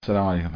السلام عليكم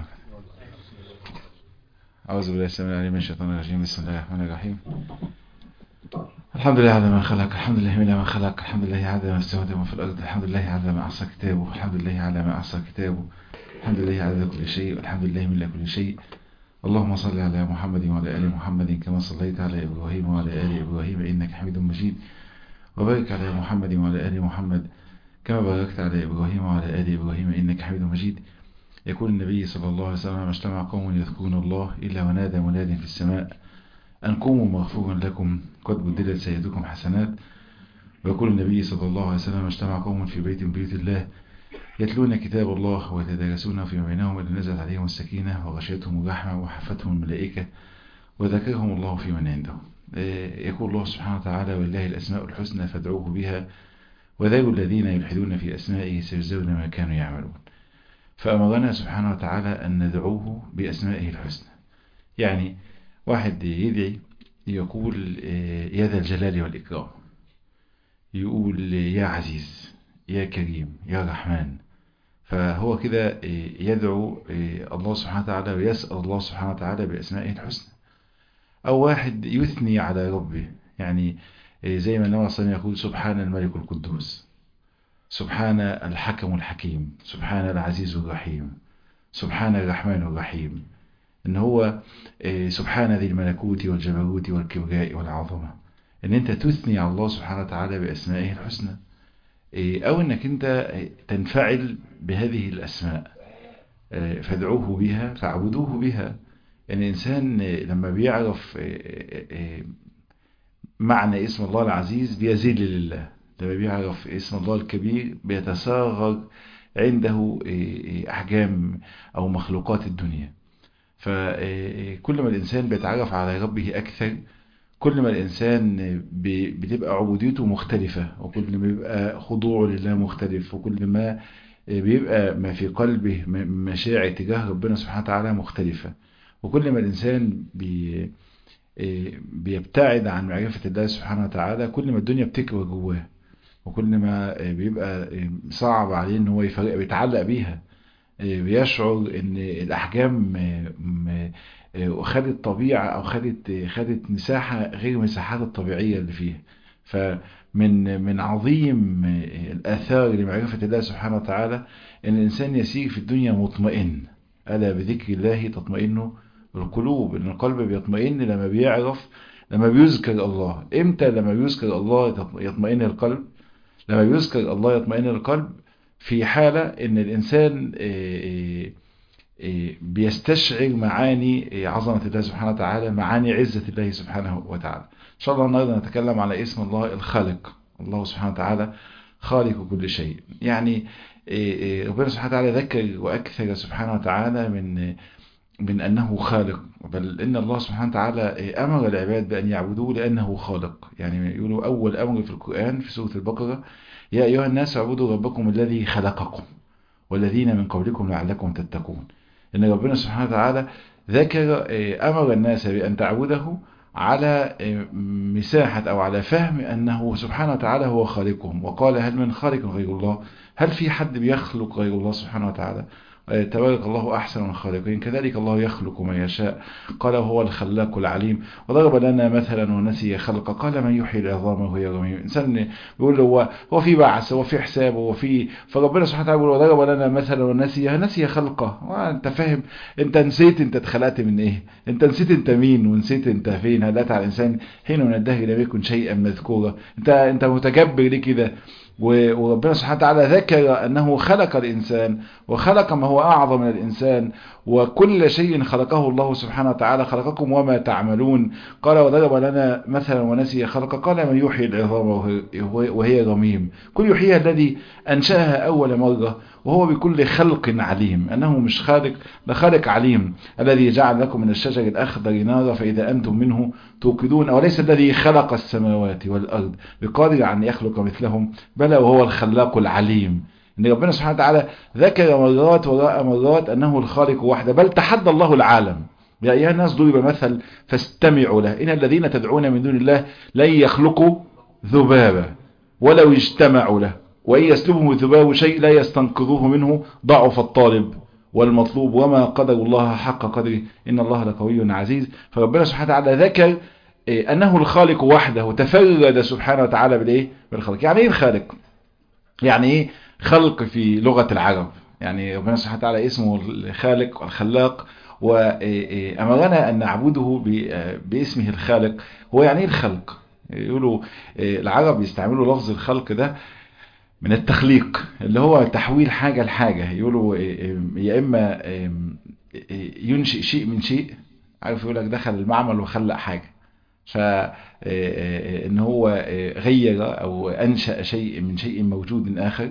أعوذ بالله السلام العليم من الشيطان الرجيم بسم الله الرحمن الرحيم الحمد لله على ما خلق الحمد لله من ما خلق الحمد لله على ما استخدم في الأرض الحمد لله على ما أحصى كتابه الحمد لله على ما أحصى كتابه الحمد لله على كل شيء والحمد لله من كل شيء اللهم صل على محمد وعلى آل محمد كما صليت على إبراهيم وعلى آل إبراهيم إنك حميد مجيد وبارك على محمد وعلى آل محمد كما باركت على إبراهيم وعلى آل إبراهيم إنك حميد مجيد يقول النبي صلى الله عليه وسلم اجتمع قوم يذكرون الله إلا ونادى مناد في السماء أن قوموا مغفورا لكم قد بدلت سيدكم حسنات ويقول النبي صلى الله عليه وسلم اجتمع قوم في بيت من بيوت الله يتلون كتاب الله ويتدارسونه فيما بينهم إذ نزلت عليهم السكينة وغشيتهم الرحمة وحفتهم الملائكة وذكرهم الله في من عنده يقول الله سبحانه وتعالى والله الأسماء الحسنى فادعوه بها وذروا الذين يلحدون في أسمائه سيجزون ما كانوا يعملون فأمرنا سبحانه وتعالى أن ندعوه بأسمائه الحسنى يعني واحد يدعي يقول يا ذا الجلال والإكرام يقول يا عزيز يا كريم يا رحمن فهو كده يدعو الله سبحانه وتعالى ويسأل الله سبحانه وتعالى بأسمائه الحسنى أو واحد يثني على ربه يعني زي ما النبي صلى الله عليه وسلم يقول سبحان الملك القدوس سبحان الحكم الحكيم سبحان العزيز الرحيم سبحان الرحمن الرحيم ان هو سبحان ذي الملكوت والجبروت والكبرياء والعظمة ان انت تثني على الله سبحانه وتعالى بأسمائه الحسنى او انك انت تنفعل بهذه الأسماء فادعوه بها فاعبدوه بها ان الانسان لما بيعرف معنى اسم الله العزيز بيذل لله لما بيعرف اسم الله الكبير بيتساغر عنده أحجام أو مخلوقات الدنيا فكل ما الإنسان بيتعرف على ربه أكثر كل ما الإنسان بتبقى عبوديته مختلفة وكل ما بيبقى خضوعه لله مختلف وكل ما بيبقى ما في قلبه مشاعر تجاه ربنا سبحانه وتعالى مختلفة وكل ما الإنسان بي بيبتعد عن معرفة الله سبحانه وتعالى كل ما الدنيا بتكبر جواه وكل ما بيبقى صعب عليه ان هو يفرق بيتعلق بيها بيشعر ان الاحجام خدت طبيعة او خدت خدت مساحة غير مساحات الطبيعية اللي فيها فمن من عظيم الاثار لمعرفة الله سبحانه وتعالى ان الانسان يسير في الدنيا مطمئن الا بذكر الله تطمئن القلوب ان القلب بيطمئن لما بيعرف لما بيذكر الله امتى لما بيذكر الله يطمئن القلب لما بيذكر الله يطمئن القلب في حالة ان الانسان بيستشعر معاني عظمة الله سبحانه وتعالى معاني عزة الله سبحانه وتعالى ان شاء الله النهارده نتكلم على اسم الله الخالق الله سبحانه وتعالى خالق كل شيء يعني ربنا سبحانه وتعالى ذكر واكثر سبحانه وتعالى من من أنه خالق بل إن الله سبحانه وتعالى أمر العباد بأن يعبدوه لأنه خالق يعني يقولوا أول أمر في القرآن في سورة البقرة يا أيها الناس اعبدوا ربكم الذي خلقكم والذين من قبلكم لعلكم تتقون إن ربنا سبحانه وتعالى ذكر أمر الناس بأن تعبده على مساحة أو على فهم أنه سبحانه وتعالى هو خالقهم وقال هل من خالق غير الله هل في حد بيخلق غير الله سبحانه وتعالى تبارك الله أحسن الخالقين كذلك الله يخلق ما يشاء قال هو الخلاق العليم وضرب لنا مثلا ونسي خلقه قال من يحيي العظام وهي رميم إنسان بيقول له هو هو في بعث هو في حساب هو في فربنا سبحانه وتعالى يقول وضرب لنا مثلا ونسي نسي خلقه وانت فاهم انت نسيت انت اتخلقت من ايه انت نسيت انت مين ونسيت انت فين هل على الانسان حين من الدهر لم يكن شيئا مذكورا انت انت متجبر ليه كده وربنا سبحانه وتعالى ذكر أنه خلق الإنسان وخلق ما هو أعظم من الإنسان وكل شيء خلقه الله سبحانه وتعالى خلقكم وما تعملون قال وضرب لنا مثلا ونسي خلق قال من يحيي العظام وهي رميم كل يحييها الذي أنشأها أول مرة وهو بكل خلق عليم أنه مش خالق ده خالق عليم الذي جعل لكم من الشجر الأخضر نارا فإذا أنتم منه توقدون أوليس الذي خلق السماوات والأرض بقادر أن يخلق مثلهم بلى وهو الخلاق العليم ان ربنا سبحانه وتعالى ذكر مرات وراء مرات انه الخالق وحده بل تحدى الله العالم يا ايها الناس ضرب مثل فاستمعوا له ان الذين تدعون من دون الله لن يخلقوا ذبابا ولو اجتمعوا له وان يسلبهم الذباب شيء لا يستنقذوه منه ضعف الطالب والمطلوب وما قدر الله حق قدره إن الله لقوي عزيز فربنا سبحانه وتعالى ذكر أنه الخالق وحده تفرد سبحانه وتعالى بالإيه؟ بالخلق يعني إيه الخالق؟ يعني إيه خلق في لغة العرب يعني ربنا سبحانه وتعالى اسمه الخالق والخلاق وأمرنا أن نعبده باسمه الخالق هو يعني إيه الخلق؟ يقولوا العرب يستعملوا لفظ الخلق ده من التخليق اللي هو تحويل حاجة لحاجة يقولوا يا إما ينشئ شيء من شيء عارف يقول لك دخل المعمل وخلق حاجة فإن هو غير أو أنشأ شيء من شيء موجود آخر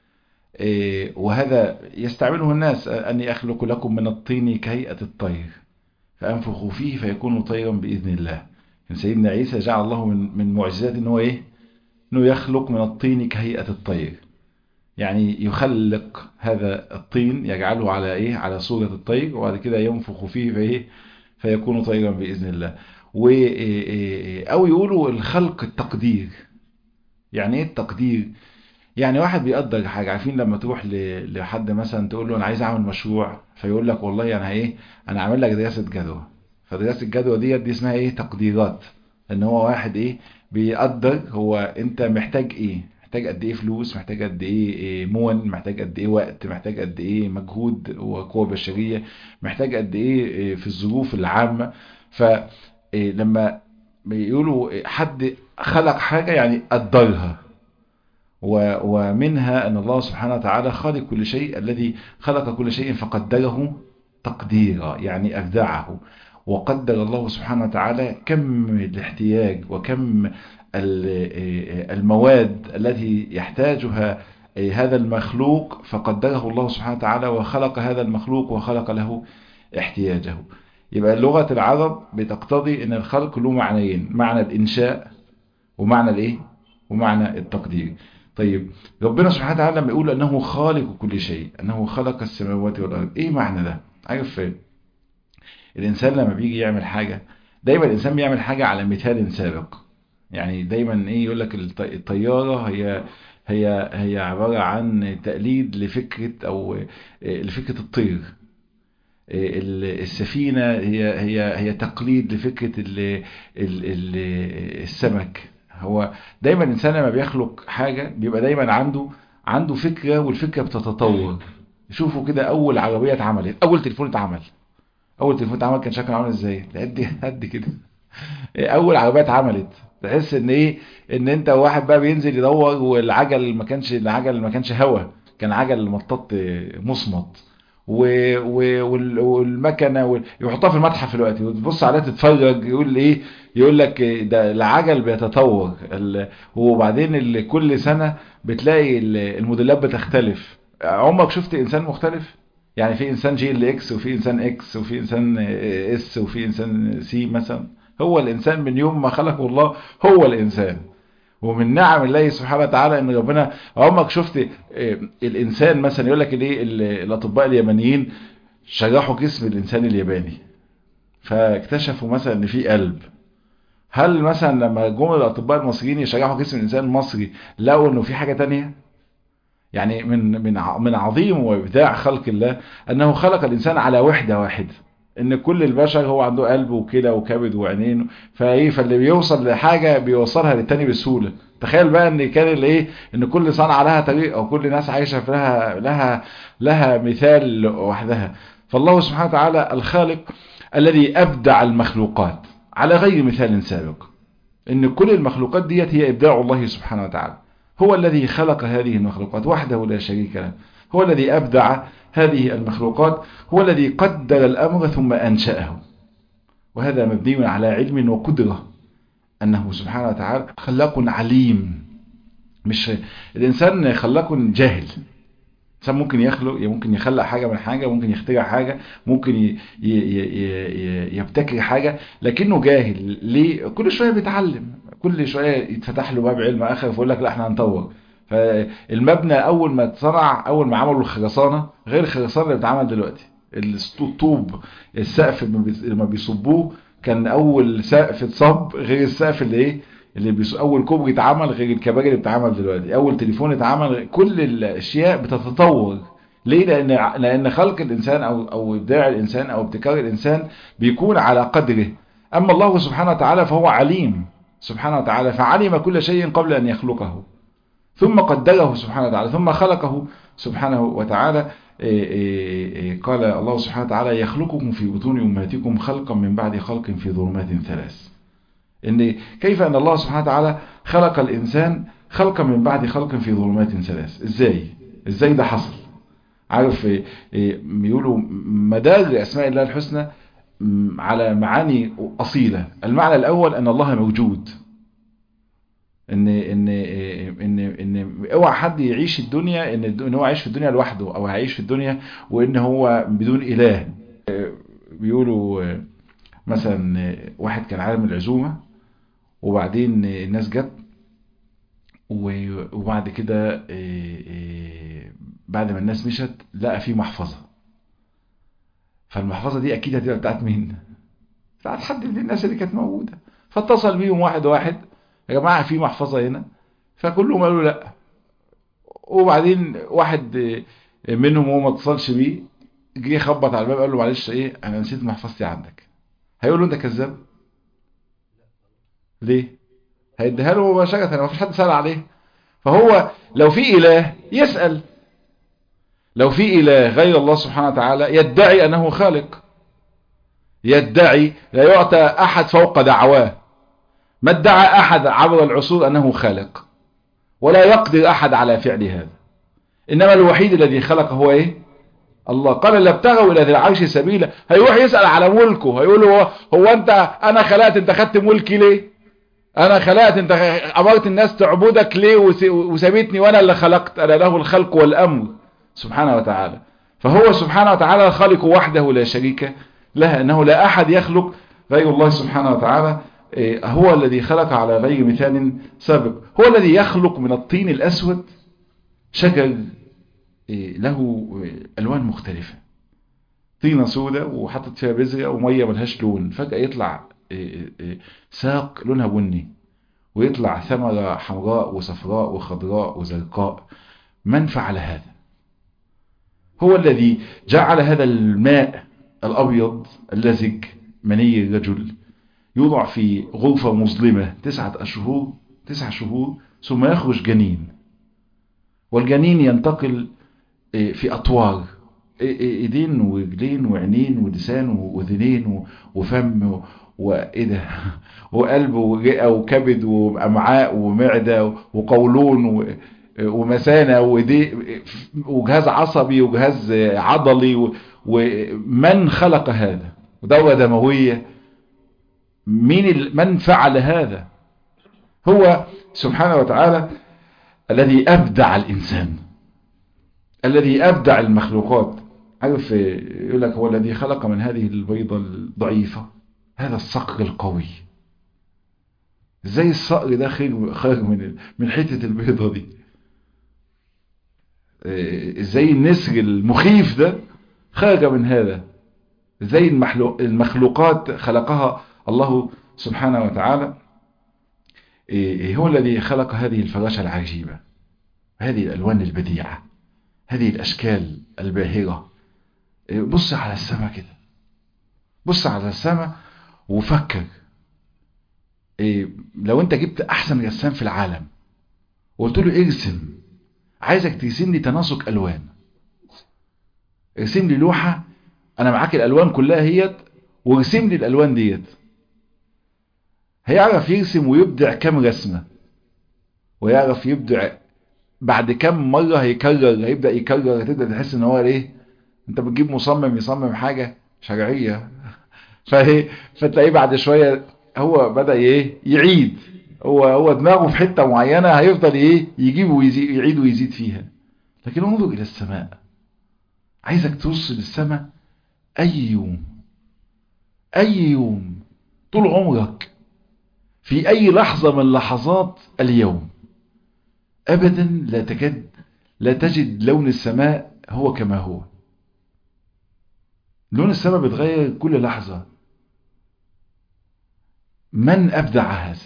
وهذا يستعمله الناس أن يخلق لكم من الطين كهيئة الطير فأنفخوا فيه فيكون طيرا بإذن الله سيدنا عيسى جعل الله من من معجزات ان هو ايه انه يخلق من الطين كهيئة الطير يعني يخلق هذا الطين يجعله على ايه على صورة الطير وبعد كده ينفخ فيه فايه فيكون طيرا بإذن الله و او يقولوا الخلق التقدير يعني ايه التقدير يعني واحد بيقدر حاجة عارفين لما تروح لحد مثلا تقول له انا عايز اعمل مشروع فيقول لك والله انا ايه انا عامل لك دراسة جدوى فدراسة الجدوى دي دي اسمها ايه تقديرات ان هو واحد ايه بيقدر هو انت محتاج ايه محتاج قد ايه فلوس محتاج قد ايه, إيه مون محتاج قد ايه وقت محتاج قد ايه مجهود وقوة بشرية محتاج قد ايه في الظروف العامة فلما بيقولوا حد خلق حاجة يعني قدرها ومنها ان الله سبحانه وتعالى خالق كل شيء الذي خلق كل شيء فقدره تقديرا يعني ابدعه وقدر الله سبحانه وتعالى كم الاحتياج وكم المواد التي يحتاجها هذا المخلوق فقدره الله سبحانه وتعالى وخلق هذا المخلوق وخلق له احتياجه يبقى لغة العرب بتقتضي ان الخلق له معنيين معنى الانشاء ومعنى الايه ومعنى التقدير طيب ربنا سبحانه وتعالى لما يقول انه خالق كل شيء انه خلق السماوات والارض ايه معنى ده عارف الإنسان لما بيجي يعمل حاجة دايما الإنسان بيعمل حاجة على مثال سابق يعني دايما إيه يقول لك الطيارة هي هي هي عبارة عن تقليد لفكرة أو لفكرة الطير السفينة هي هي هي تقليد لفكرة ال ال ال السمك هو دايما الإنسان لما بيخلق حاجة بيبقى دايما عنده عنده فكرة والفكرة بتتطور شوفوا كده أول عربية اتعملت أول تليفون اتعمل اول تليفون اتعمل كان شكله عامل ازاي قد قد كده اول عربيه اتعملت تحس ان ايه ان انت واحد بقى بينزل يدور والعجل ما كانش العجل ما كانش هوا كان عجل مطاط مصمت و... و... والمكنه وال... يحطها في المتحف دلوقتي وتبص عليها تتفرج يقول ايه يقول لك ده العجل بيتطور ال... وبعدين ال... كل سنه بتلاقي الموديلات بتختلف عمرك شفت انسان مختلف يعني في انسان جي ال اكس وفي انسان اكس وفي انسان اس وفي انسان سي مثلا هو الانسان من يوم ما خلقه الله هو الانسان ومن نعم الله سبحانه وتعالى ان ربنا عمرك شفت الانسان مثلا يقول لك الايه الاطباء اليابانيين شرحوا جسم الانسان الياباني فاكتشفوا مثلا ان في قلب هل مثلا لما جم الاطباء المصريين يشرحوا جسم الانسان المصري لقوا انه في حاجه تانية يعني من من من عظيم وابداع خلق الله انه خلق الانسان على وحده واحده ان كل البشر هو عنده قلب وكلى وكبد وعينين فايه فاللي بيوصل لحاجه بيوصلها للتاني بسهوله تخيل بقى ان كان الايه ان كل صنعه لها طريقه وكل ناس عايشه في لها لها لها مثال وحدها فالله سبحانه وتعالى الخالق الذي ابدع المخلوقات على غير مثال سابق ان كل المخلوقات ديت هي ابداع الله سبحانه وتعالى هو الذي خلق هذه المخلوقات وحده لا شريك له هو الذي أبدع هذه المخلوقات هو الذي قدر الأمر ثم أنشأه وهذا مبني على علم وقدرة أنه سبحانه وتعالى خلاق عليم مش الإنسان خلاق جاهل الإنسان ممكن يخلق ممكن يخلق حاجة من حاجة ممكن يخترع حاجة ممكن ي... ي... ي... يبتكر حاجة لكنه جاهل ليه كل شوية بيتعلم كل شوية يتفتح له باب علم آخر فيقول لك لا احنا هنطور فالمبنى أول ما اتصنع أول ما عملوا الخرسانة غير الخرسانة اللي بتتعمل دلوقتي الطوب السقف لما بيصبوه كان أول سقف اتصب غير السقف اللي ايه اللي بيص... اول كوبري اتعمل غير الكباري اللي بتتعمل دلوقتي اول تليفون اتعمل كل الاشياء بتتطور ليه لان لان خلق الانسان او او ابداع الانسان او ابتكار الانسان بيكون على قدره اما الله سبحانه وتعالى فهو عليم سبحانه وتعالى فعلم كل شيء قبل ان يخلقه ثم قدره سبحانه وتعالى ثم خلقه سبحانه وتعالى قال الله سبحانه وتعالى يخلقكم في بطون امهاتكم خلقا من بعد خلق في ظلمات ثلاث ان كيف ان الله سبحانه وتعالى خلق الانسان خلقا من بعد خلق في ظلمات ثلاث ازاي ازاي ده حصل عارف بيقولوا مدار اسماء الله الحسنى على معاني اصيله المعنى الاول ان الله موجود ان ان ان ان اوعى حد يعيش الدنيا ان ان هو عايش في الدنيا لوحده او هيعيش في الدنيا وان هو بدون اله بيقولوا مثلا واحد كان عالم العزومه وبعدين الناس جت وبعد كده بعد ما الناس مشت لقى في محفظه فالمحفظه دي اكيد هتبقى بتاعت مين بتاعت حد من الناس اللي كانت موجوده فاتصل بيهم واحد واحد يا جماعة في محفظة هنا فكلهم قالوا لا وبعدين واحد منهم هو ما اتصلش بيه جه خبط على الباب قال له معلش ايه انا نسيت محفظتي عندك هيقول له انت كذاب ليه هيديها له مباشرة ما فيش حد سأل عليه فهو لو في اله يسأل لو في اله غير الله سبحانه وتعالى يدعي انه خالق يدعي لا يعطى احد فوق دعواه ما ادعى أحد عبر العصور أنه خالق ولا يقدر أحد على فعل هذا إنما الوحيد الذي خلق هو إيه الله قال لابتغوا إلى ذي العرش سبيلا هيروح يسأل على ملكه هيقول له هو, هو أنت أنا خلقت أنت خدت ملكي ليه أنا خلقت أنت أمرت الناس تعبدك ليه وسابتني وأنا اللي خلقت أنا له الخلق والأمر سبحانه وتعالى فهو سبحانه وتعالى الخالق وحده لا شريك له أنه لا أحد يخلق غير الله سبحانه وتعالى هو الذي خلق على غير مثال سابق هو الذي يخلق من الطين الأسود شجر له ألوان مختلفة طينة سودة وحطت فيها بذرة ومية ملهاش لون فجأة يطلع ساق لونها بني ويطلع ثمرة حمراء وصفراء وخضراء وزرقاء من فعل هذا هو الذي جعل هذا الماء الأبيض اللزج مني الرجل يوضع في غرفة مظلمة تسعة أشهر تسعة شهور ثم يخرج جنين والجنين ينتقل في أطوار ايدين ورجلين وعينين ولسان واذنين وفم وايه ده وقلب ورئه وكبد وامعاء ومعده وقولون ومثانه وجهاز عصبي وجهاز عضلي ومن خلق هذا ودوره دمويه مين من فعل هذا هو سبحانه وتعالى الذي أبدع الإنسان الذي أبدع المخلوقات عارف يقول لك هو الذي خلق من هذه البيضة الضعيفة هذا الصقر القوي ازاي الصقر ده خارج من من حتة البيضة دي ازاي النسر المخيف ده خرج من هذا ازاي المخلوقات خلقها الله سبحانه وتعالى هو الذي خلق هذه الفراشة العجيبة هذه الألوان البديعة هذه الأشكال الباهرة بص على السماء كده بص على السماء وفكر لو انت جبت احسن رسام في العالم وقلت له ارسم عايزك ترسم لي تناسق الوان ارسم لي لوحة انا معاك الالوان كلها هيت وارسم لي الالوان ديت هيعرف يرسم ويبدع كم رسمة ويعرف يبدع بعد كم مرة هيكرر هيبدأ يكرر هتبدأ تحس ان هو ايه انت بتجيب مصمم يصمم حاجة شرعية فايه فتلاقيه بعد شوية هو بدأ ايه يعيد هو هو دماغه في حتة معينة هيفضل ايه يجيب ويزيد يعيد ويزيد فيها لكن انظر الى السماء عايزك توصل للسماء اي يوم اي يوم طول عمرك في اي لحظة من لحظات اليوم ابدا لا تكاد لا تجد لون السماء هو كما هو لون السماء بيتغير كل لحظة من ابدع هذا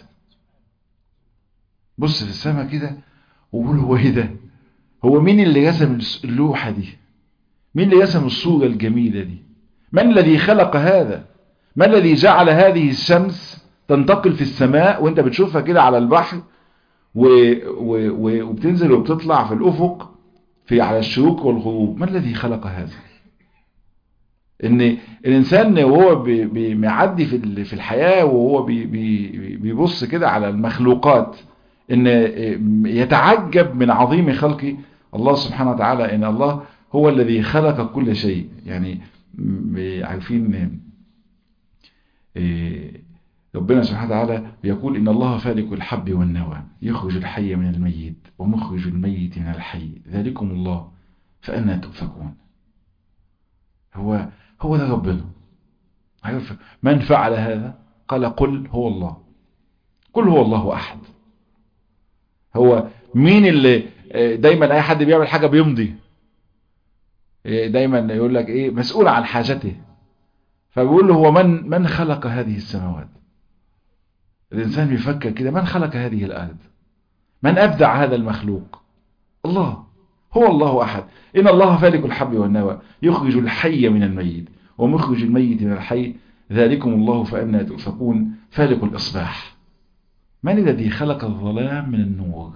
بص في السماء كده وقول هو ايه ده هو مين اللي رسم اللوحة دي مين اللي رسم الصورة الجميلة دي من الذي خلق هذا ما الذي جعل هذه الشمس تنتقل في السماء وانت بتشوفها كده على البحر و... و... و... وبتنزل وبتطلع في الأفق في على الشروق والغروب ما الذي خلق هذا ان الانسان وهو بيعدي في في الحياه وهو بي بي بيبص كده على المخلوقات ان يتعجب من عظيم خلق الله سبحانه وتعالى ان الله هو الذي خلق كل شيء يعني عارفين ربنا سبحانه وتعالى بيقول ان الله فالق الحب والنوى يخرج الحي من الميت ومخرج الميت من الحي ذلكم الله فأنا تؤفكون هو هو ده ربنا عارف من فعل هذا قال قل هو الله قل هو الله أحد هو مين اللي دايما أي حد بيعمل حاجة بيمضي دايما يقول لك ايه مسؤول عن حاجته فبيقول له هو من من خلق هذه السماوات الإنسان بيفكر كده من خلق هذه الأرض من أبدع هذا المخلوق الله هو الله أحد إن الله فالك الحب والنوى يخرج الحي من الميت ومخرج الميت من الحي ذلكم الله فأنا تؤفكون فالك الإصباح من الذي خلق الظلام من النور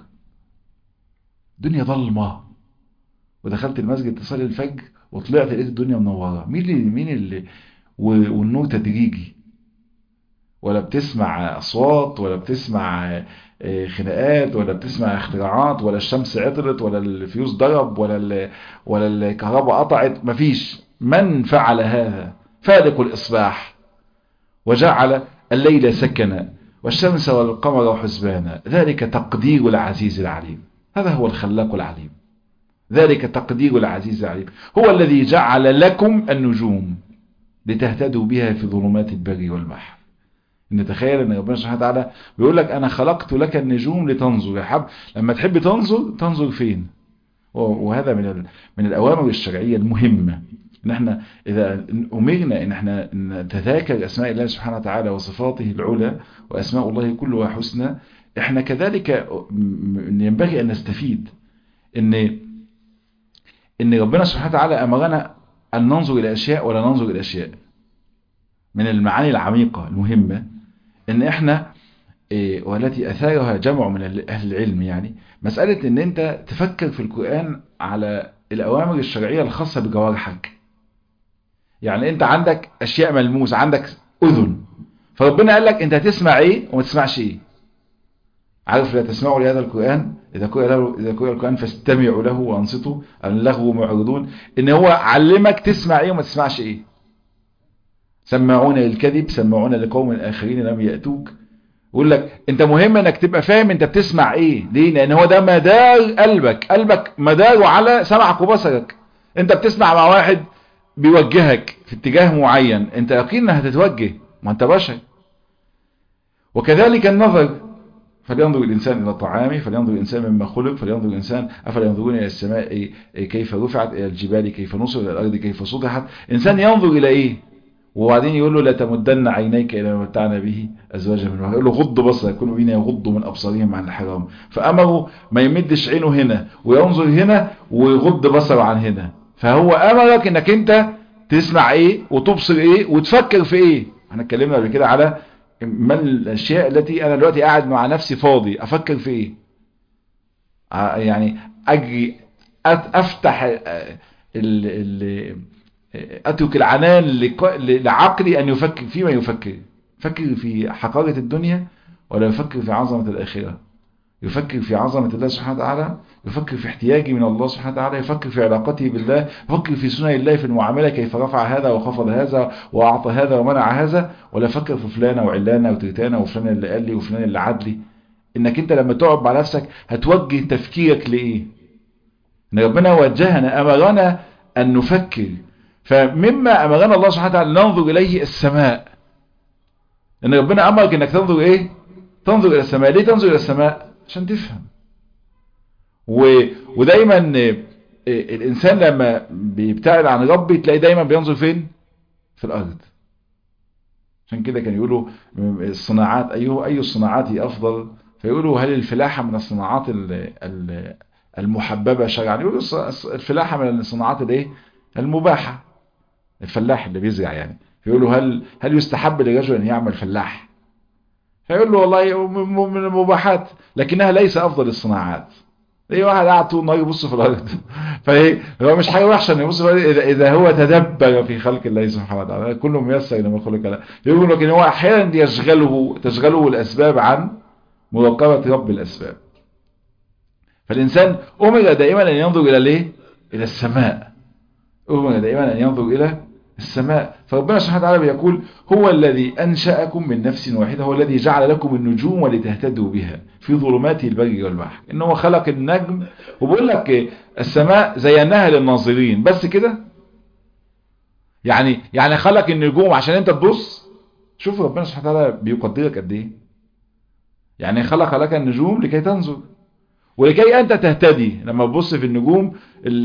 دنيا ظلمة ودخلت المسجد تصلي الفجر وطلعت لقيت الدنيا منورة مين اللي مين اللي والنور تدريجي ولا بتسمع أصوات ولا بتسمع خناقات ولا بتسمع اختراعات ولا الشمس عطلت ولا الفيوز ضرب ولا ولا الكهرباء قطعت مفيش من فعل هذا فالق الإصباح وجعل الليل سكنا والشمس والقمر حسبانا ذلك تقدير العزيز العليم هذا هو الخلاق العليم ذلك تقدير العزيز العليم هو الذي جعل لكم النجوم لتهتدوا بها في ظلمات البر والبحر نتخيل ان ربنا سبحانه وتعالى بيقول لك انا خلقت لك النجوم لتنظر يا حب لما تحب تنظر تنظر فين وهذا من من الاوامر الشرعيه المهمه ان احنا اذا امرنا ان احنا نتذاكر اسماء الله سبحانه وتعالى وصفاته العلى واسماء الله كلها حسنى احنا كذلك ينبغي ان نستفيد ان ان ربنا سبحانه وتعالى امرنا ان ننظر الى اشياء ولا ننظر الى اشياء من المعاني العميقه المهمه ان احنا إيه والتي اثارها جمع من اهل العلم يعني مسألة ان انت تفكر في القرآن على الاوامر الشرعية الخاصة بجوارحك يعني انت عندك اشياء ملموسة عندك اذن فربنا قال لك انت هتسمع ايه وما تسمعش ايه عارف لا تسمعوا لهذا القرآن إذا قرأ له إذا قرأ القرآن فاستمعوا له وأنصتوا عن اللغو معرضون إن هو علمك تسمع إيه وما تسمعش إيه سمعون للكذب سمعون لقوم آخرين لم يأتوك يقول لك انت مهم انك تبقى فاهم انت بتسمع ايه ليه لان هو ده مدار قلبك قلبك مداره على سمعك وبصرك انت بتسمع مع واحد بيوجهك في اتجاه معين انت يقين انها هتتوجه ما انت بشر وكذلك النظر فلينظر الإنسان إلى طعامه فلينظر الإنسان مما خلق فلينظر الإنسان أفلا ينظرون إلى السماء كيف رفعت إلى الجبال كيف نصر إلى الأرض كيف سطحت إنسان ينظر إلى إيه وبعدين يقول له لا تمدن عينيك الى ما متعنا به ازواجا من يقول له غض بصرك كل بينا يغضوا من ابصارهم عن الحرام فامره ما يمدش عينه هنا وينظر هنا ويغض بصره عن هنا فهو امرك انك انت تسمع ايه وتبصر ايه وتفكر في ايه احنا اتكلمنا قبل كده على ما الاشياء التي انا دلوقتي قاعد مع نفسي فاضي افكر في ايه يعني اجي افتح ال ال اترك العنان لعقلي ان يفكر فيما يفكر يفكر في حقارة الدنيا ولا يفكر في عظمة الآخرة يفكر في عظمة الله سبحانه وتعالى يفكر في احتياجي من الله سبحانه وتعالى يفكر في علاقته بالله يفكر في سنن الله في المعاملة كيف رفع هذا وخفض هذا وأعطى هذا ومنع هذا ولا يفكر في فلانة وعلانة وترتانة وفلان اللي قال لي وفلان اللي عاد لي انك انت لما تقعد مع نفسك هتوجه تفكيرك لايه ان ربنا وجهنا امرنا ان نفكر فمما امرنا الله سبحانه وتعالى ننظر اليه السماء ان ربنا امرك انك تنظر ايه تنظر الى السماء ليه تنظر الى السماء عشان تفهم و... ودايما الانسان لما بيبتعد عن ربي تلاقي دايما بينظر فين في الارض عشان كده كان يقولوا الصناعات ايه اي الصناعات افضل فيقولوا هل الفلاحة من الصناعات المحببة شرعا يقولوا الفلاحة من الصناعات الايه المباحة الفلاح اللي بيزرع يعني فيقول له هل هل يستحب لرجل ان يعمل فلاح فيقول له والله من المباحات لكنها ليس افضل الصناعات اي واحد قاعد طول النهار يبص في الارض فايه هو مش حاجه وحشه انه يبص في الارض اذا, إذا هو تدبر في خلق الله سبحانه وتعالى كله ميسر لما خلق له يقول لكن هو احيانا يشغله تشغله الاسباب عن مراقبه رب الاسباب فالانسان امر دائما ان ينظر الى الايه الى السماء امر دائما ان ينظر الى السماء فربنا سبحانه وتعالى بيقول هو الذي أنشأكم من نفس واحدة هو الذي جعل لكم النجوم ولتهتدوا بها في ظلمات البر والبحر إن هو خلق النجم وبقول لك السماء زيناها للناظرين بس كده يعني يعني خلق النجوم عشان انت تبص شوف ربنا سبحانه وتعالى بيقدرك قد ايه يعني خلق لك النجوم لكي تنظر ولكي انت تهتدي لما تبص في النجوم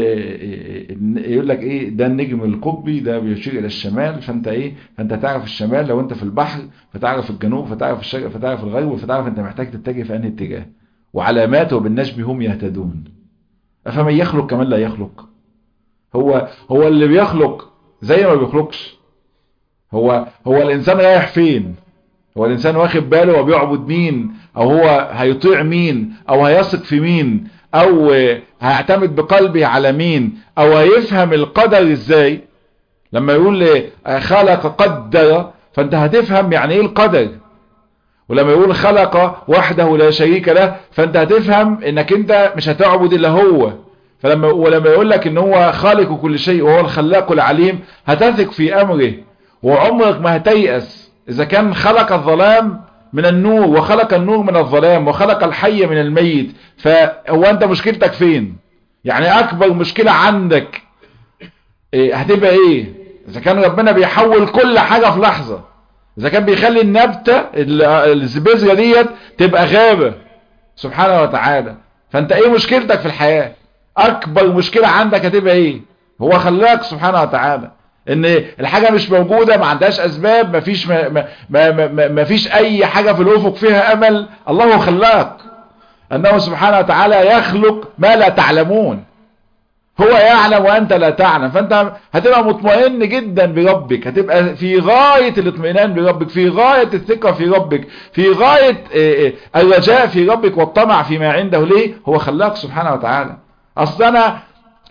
يقول لك ايه ده النجم القطبي ده بيشير الى الشمال فانت ايه فانت تعرف الشمال لو انت في البحر فتعرف الجنوب فتعرف الشرق فتعرف الغرب فتعرف انت محتاج تتجه في انهي اتجاه وعلامات وبالنجم هم يهتدون افمن يخلق كمان لا يخلق هو هو اللي بيخلق زي ما بيخلقش هو هو الانسان رايح فين هو الانسان واخد باله وبيعبد مين او هو هيطيع مين او هيثق في مين او هيعتمد بقلبه على مين او هيفهم القدر ازاي لما يقول خلق قدر فانت هتفهم يعني ايه القدر ولما يقول خلق وحده لا شريك له فانت هتفهم انك انت مش هتعبد الا هو فلما ولما يقول لك ان هو خالق كل شيء وهو الخلاق العليم هتثق في امره وعمرك ما هتيأس اذا كان خلق الظلام من النور وخلق النور من الظلام وخلق الحي من الميت فهو انت مشكلتك فين يعني اكبر مشكلة عندك إيه هتبقى ايه اذا كان ربنا بيحول كل حاجة في لحظة اذا كان بيخلي النبتة البذرة ديت تبقى غابة سبحانه وتعالى فانت ايه مشكلتك في الحياة اكبر مشكلة عندك هتبقى ايه هو خلاك سبحانه وتعالى ان الحاجة مش موجودة ما عندهاش اسباب ما فيش ما, ما, ما, ما, ما فيش اي حاجة في الافق فيها امل الله خلاك انه سبحانه وتعالى يخلق ما لا تعلمون هو يعلم وانت لا تعلم فانت هتبقى مطمئن جدا بربك هتبقى في غاية الاطمئنان بربك في غاية الثقة في ربك في غاية الرجاء في ربك والطمع فيما عنده ليه هو خلاك سبحانه وتعالى اصل انا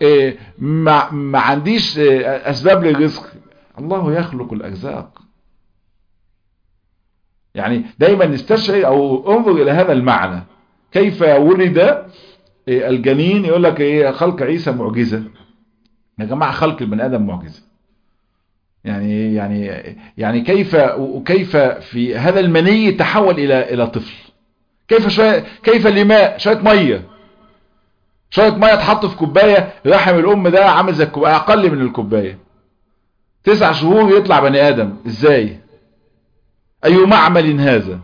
ما, ما عنديش اسباب للرزق الله يخلق الارزاق يعني دايما نستشعر او انظر الى هذا المعنى كيف ولد الجنين يقول لك ايه خلق عيسى معجزة يا جماعة خلق البني ادم معجزة يعني يعني يعني كيف وكيف في هذا المني تحول الى الى طفل كيف شوية كيف لماء شوية ميه شوية مية تحط في كوباية رحم الام ده عامل زي الكوباية اقل من الكوباية تسع شهور يطلع بني ادم ازاي اي معمل هذا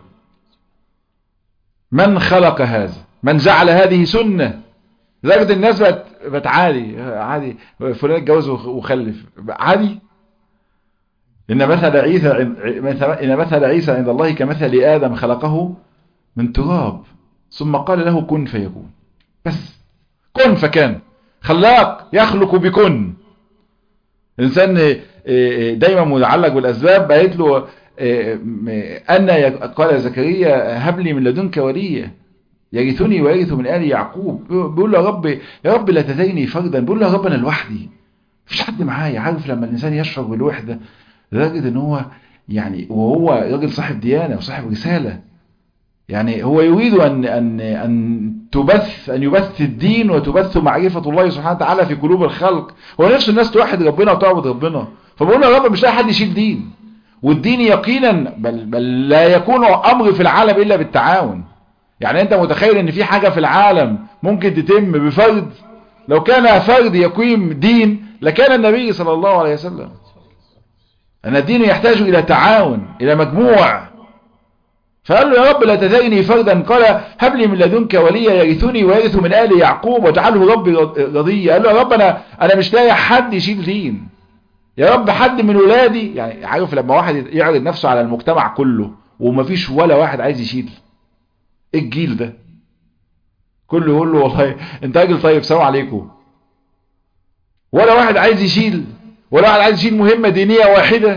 من خلق هذا من جعل هذه سنة لدرجة الناس بقت بقت عادي عادي فلان اتجوز وخلف عادي إن مثل عيسى إن مثل عيسى عند الله كمثل آدم خلقه من تراب ثم قال له كن فيكون بس كن فكان خلاق يخلق بكن الإنسان دايما متعلق بالأسباب بقيت له أن قال زكريا هب لي من لدنك وليا يرثني ويرث من آل يعقوب بيقول له يا رب يا رب لا تذرني فردا بيقول له يا رب انا لوحدي مفيش حد معايا عارف لما الانسان يشعر بالوحده لدرجه ان هو يعني وهو راجل صاحب ديانه وصاحب رساله يعني هو يريد ان ان ان تبث ان يبث الدين وتبث معرفه الله سبحانه وتعالى في قلوب الخلق هو نفس الناس توحد ربنا وتعبد ربنا فبقول له يا رب مش لاقي حد يشيل دين والدين يقينا بل, بل لا يكون امر في العالم الا بالتعاون يعني انت متخيل ان في حاجة في العالم ممكن تتم بفرد لو كان فرد يقيم دين لكان النبي صلى الله عليه وسلم ان الدين يحتاج الى تعاون الى مجموع فقال له يا رب لا تذرني فردا قال هب لي من لدنك وليا يرثني ويرث من آل يعقوب واجعله ربي رضيا قال له يا رب انا انا مش لاقي حد يشيل دين يا رب حد من ولادي يعني عارف لما واحد يعرض نفسه على المجتمع كله ومفيش ولا واحد عايز يشيل ايه الجيل ده كله يقول له والله انت راجل طيب سلام عليكم ولا واحد عايز يشيل ولا واحد عايز يشيل مهمة دينية واحدة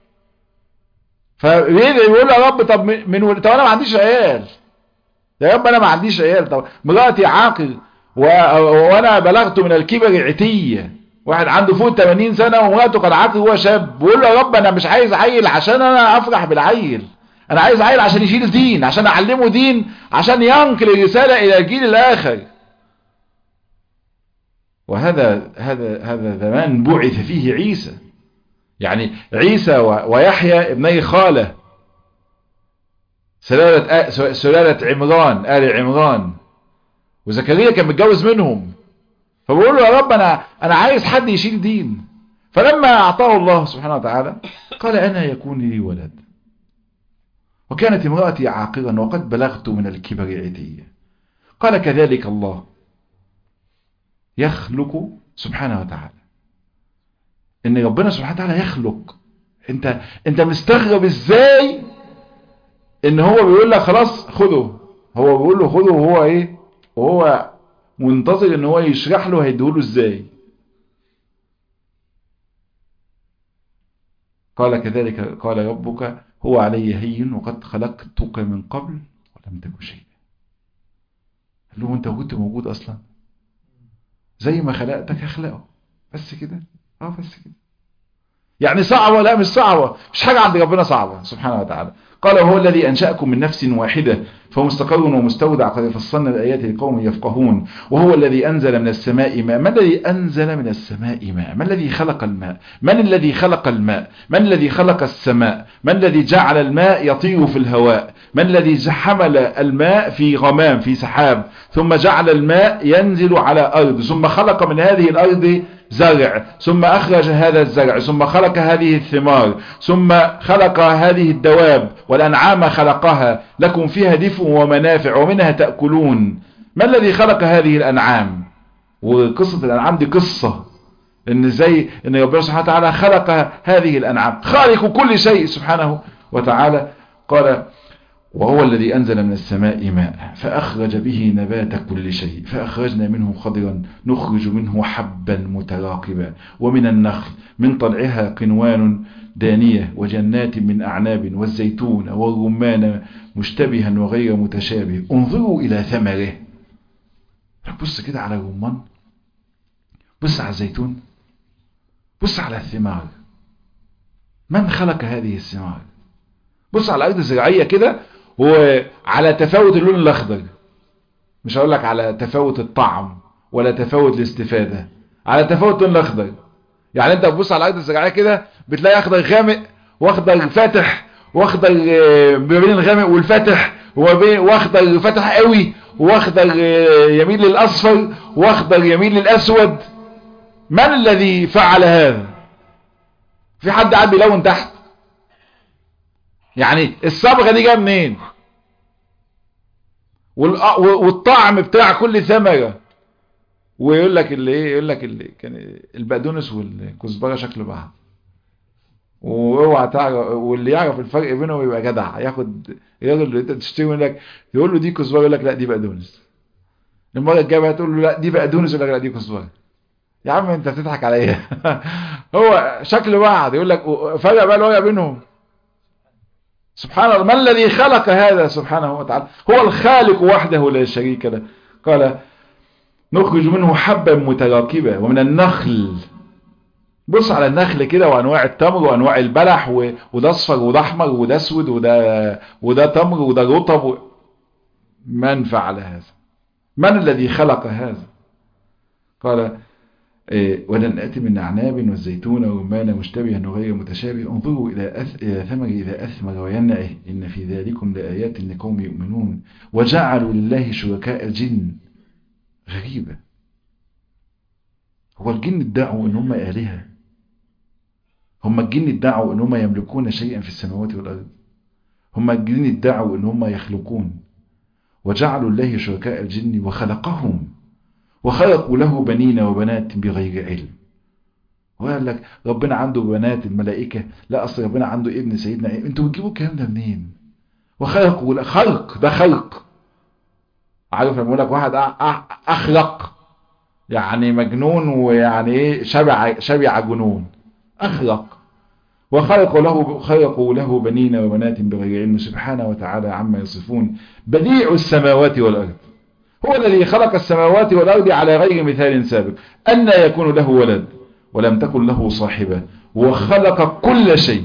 فبيقول يا رب طب من ول... طب انا ما عنديش عيال يا رب انا ما عنديش عيال طب مراتي عاقل و... وانا بلغت من الكبر عتية واحد عنده فوق 80 سنة ومراته كان عاقل وهو شاب بيقول له يا رب انا مش عايز عيل عشان انا افرح بالعيل انا عايز عيل عشان يشيل دين عشان اعلمه دين عشان ينقل الرسالة الى الجيل الاخر وهذا هذا هذا زمان بعث فيه عيسى يعني عيسى ويحيى ابني خاله سلالة سلالة عمران آل عمران وزكريا كان متجوز منهم فبقول له يا رب انا انا عايز حد يشيل دين فلما اعطاه الله سبحانه وتعالى قال انا يكون لي ولد وكانت امرأتي عاقرا وقد بلغت من الكبر عتيا قال كذلك الله يخلق سبحانه وتعالى ان ربنا سبحانه وتعالى يخلق انت انت مستغرب ازاي ان هو بيقول لك خلاص خده هو بيقول له خده وهو ايه وهو منتظر ان هو يشرح له هيديهوله ازاي قال كذلك قال ربك هو علي هين وقد خلقتك من قبل ولم تكن شيئا قال له انت كنت موجود اصلا زي ما خلقتك اخلقه بس كده اه بس كده يعني صعبة لا مش صعبة مش حاجة عند ربنا صعبة سبحانه وتعالى قال وهو الذي أنشأكم من نفس واحدة فهو مستقر ومستودع قد فصلنا الآيات لقوم يفقهون وهو الذي أنزل من السماء ماء من الذي أنزل من السماء ماء من الذي خلق الماء من الذي خلق الماء من الذي خلق السماء من الذي جعل الماء يطير في الهواء من الذي حمل الماء في غمام في سحاب ثم جعل الماء ينزل على أرض ثم خلق من هذه الأرض زرع ثم أخرج هذا الزرع ثم خلق هذه الثمار ثم خلق هذه الدواب والأنعام خلقها لكم فيها دفء ومنافع ومنها تأكلون ما الذي خلق هذه الأنعام وقصة الأنعام دي قصة إن زي إن ربنا سبحانه وتعالى خلق هذه الأنعام خالق كل شيء سبحانه وتعالى قال وهو الذي أنزل من السماء ماء فأخرج به نبات كل شيء فأخرجنا منه خضرا نخرج منه حبا متراقبا ومن النخل من طلعها قنوان دانية وجنات من أعناب والزيتون والرمان مشتبها وغير متشابه انظروا إلى ثمره بص كده على الرمان بص على الزيتون بص على الثمار من خلق هذه الثمار بص على الأرض الزراعية كده وعلى تفاوت اللون الأخضر مش هقول لك على تفاوت الطعم ولا تفاوت الاستفادة على تفاوت اللون الأخضر يعني انت بتبص على الأرض الزراعية كده بتلاقي أخضر غامق وأخضر فاتح وأخضر ما بين الغامق والفاتح وأخضر فاتح قوي وأخضر يميل للأصفر وأخضر يميل للأسود من الذي فعل هذا في حد قاعد بيلون تحت يعني الصبغة دي جايه منين والطعم بتاع كل ثمرة ويقول لك اللي ايه يقول لك اللي كان البقدونس والكزبره شكل بعض واوعى تعرف واللي يعرف الفرق بينهم يبقى جدع ياخد الراجل اللي انت تشتري منك لك يقول له دي كزبره يقول لك لا دي بقدونس المره الجايه تقول له لا دي بقدونس يقول لك لا دي كزبره يا عم انت بتضحك عليا هو شكل بعض يقول لك فرق بقى الورق بينهم سبحان الله ما الذي خلق هذا سبحانه وتعالى هو الخالق وحده لا شريك له قال نخرج منه حبا متراكبا ومن النخل بص على النخل كده وانواع التمر وانواع البلح و... وده اصفر وده احمر وده اسود وده وده تمر وده رطب و... من فعل هذا من الذي خلق هذا قال ولن أتي من أعناب والزيتون والرمان مشتبها وغير متشابه انظروا إلى, أث... إلى ثمر إذا أثمر وينعه إن في ذلكم لآيات لقوم يؤمنون وجعلوا لله شركاء الجن غريبة هو الجن ادعوا إن هم آلهة هم الجن ادعوا إن هم يملكون شيئا في السماوات والأرض هم الجن ادعوا إن هم يخلقون وجعلوا الله شركاء الجن وخلقهم وخلقوا له بنين وبنات بغير علم وقال لك ربنا عنده بنات الملائكة لا أصل ربنا عنده ابن سيدنا إيه؟ انتوا بتجيبوا الكلام ده منين وخلقوا خلق ده خلق عارف لما يقول لك واحد أخلق يعني مجنون ويعني ايه شبع شبع جنون اخلق وخلقوا له خلقوا له بنين وبنات بغير علم سبحانه وتعالى عما يصفون بديع السماوات والارض هو الذي خلق السماوات والارض على غير مثال سابق ان يكون له ولد ولم تكن له صاحبه وخلق كل شيء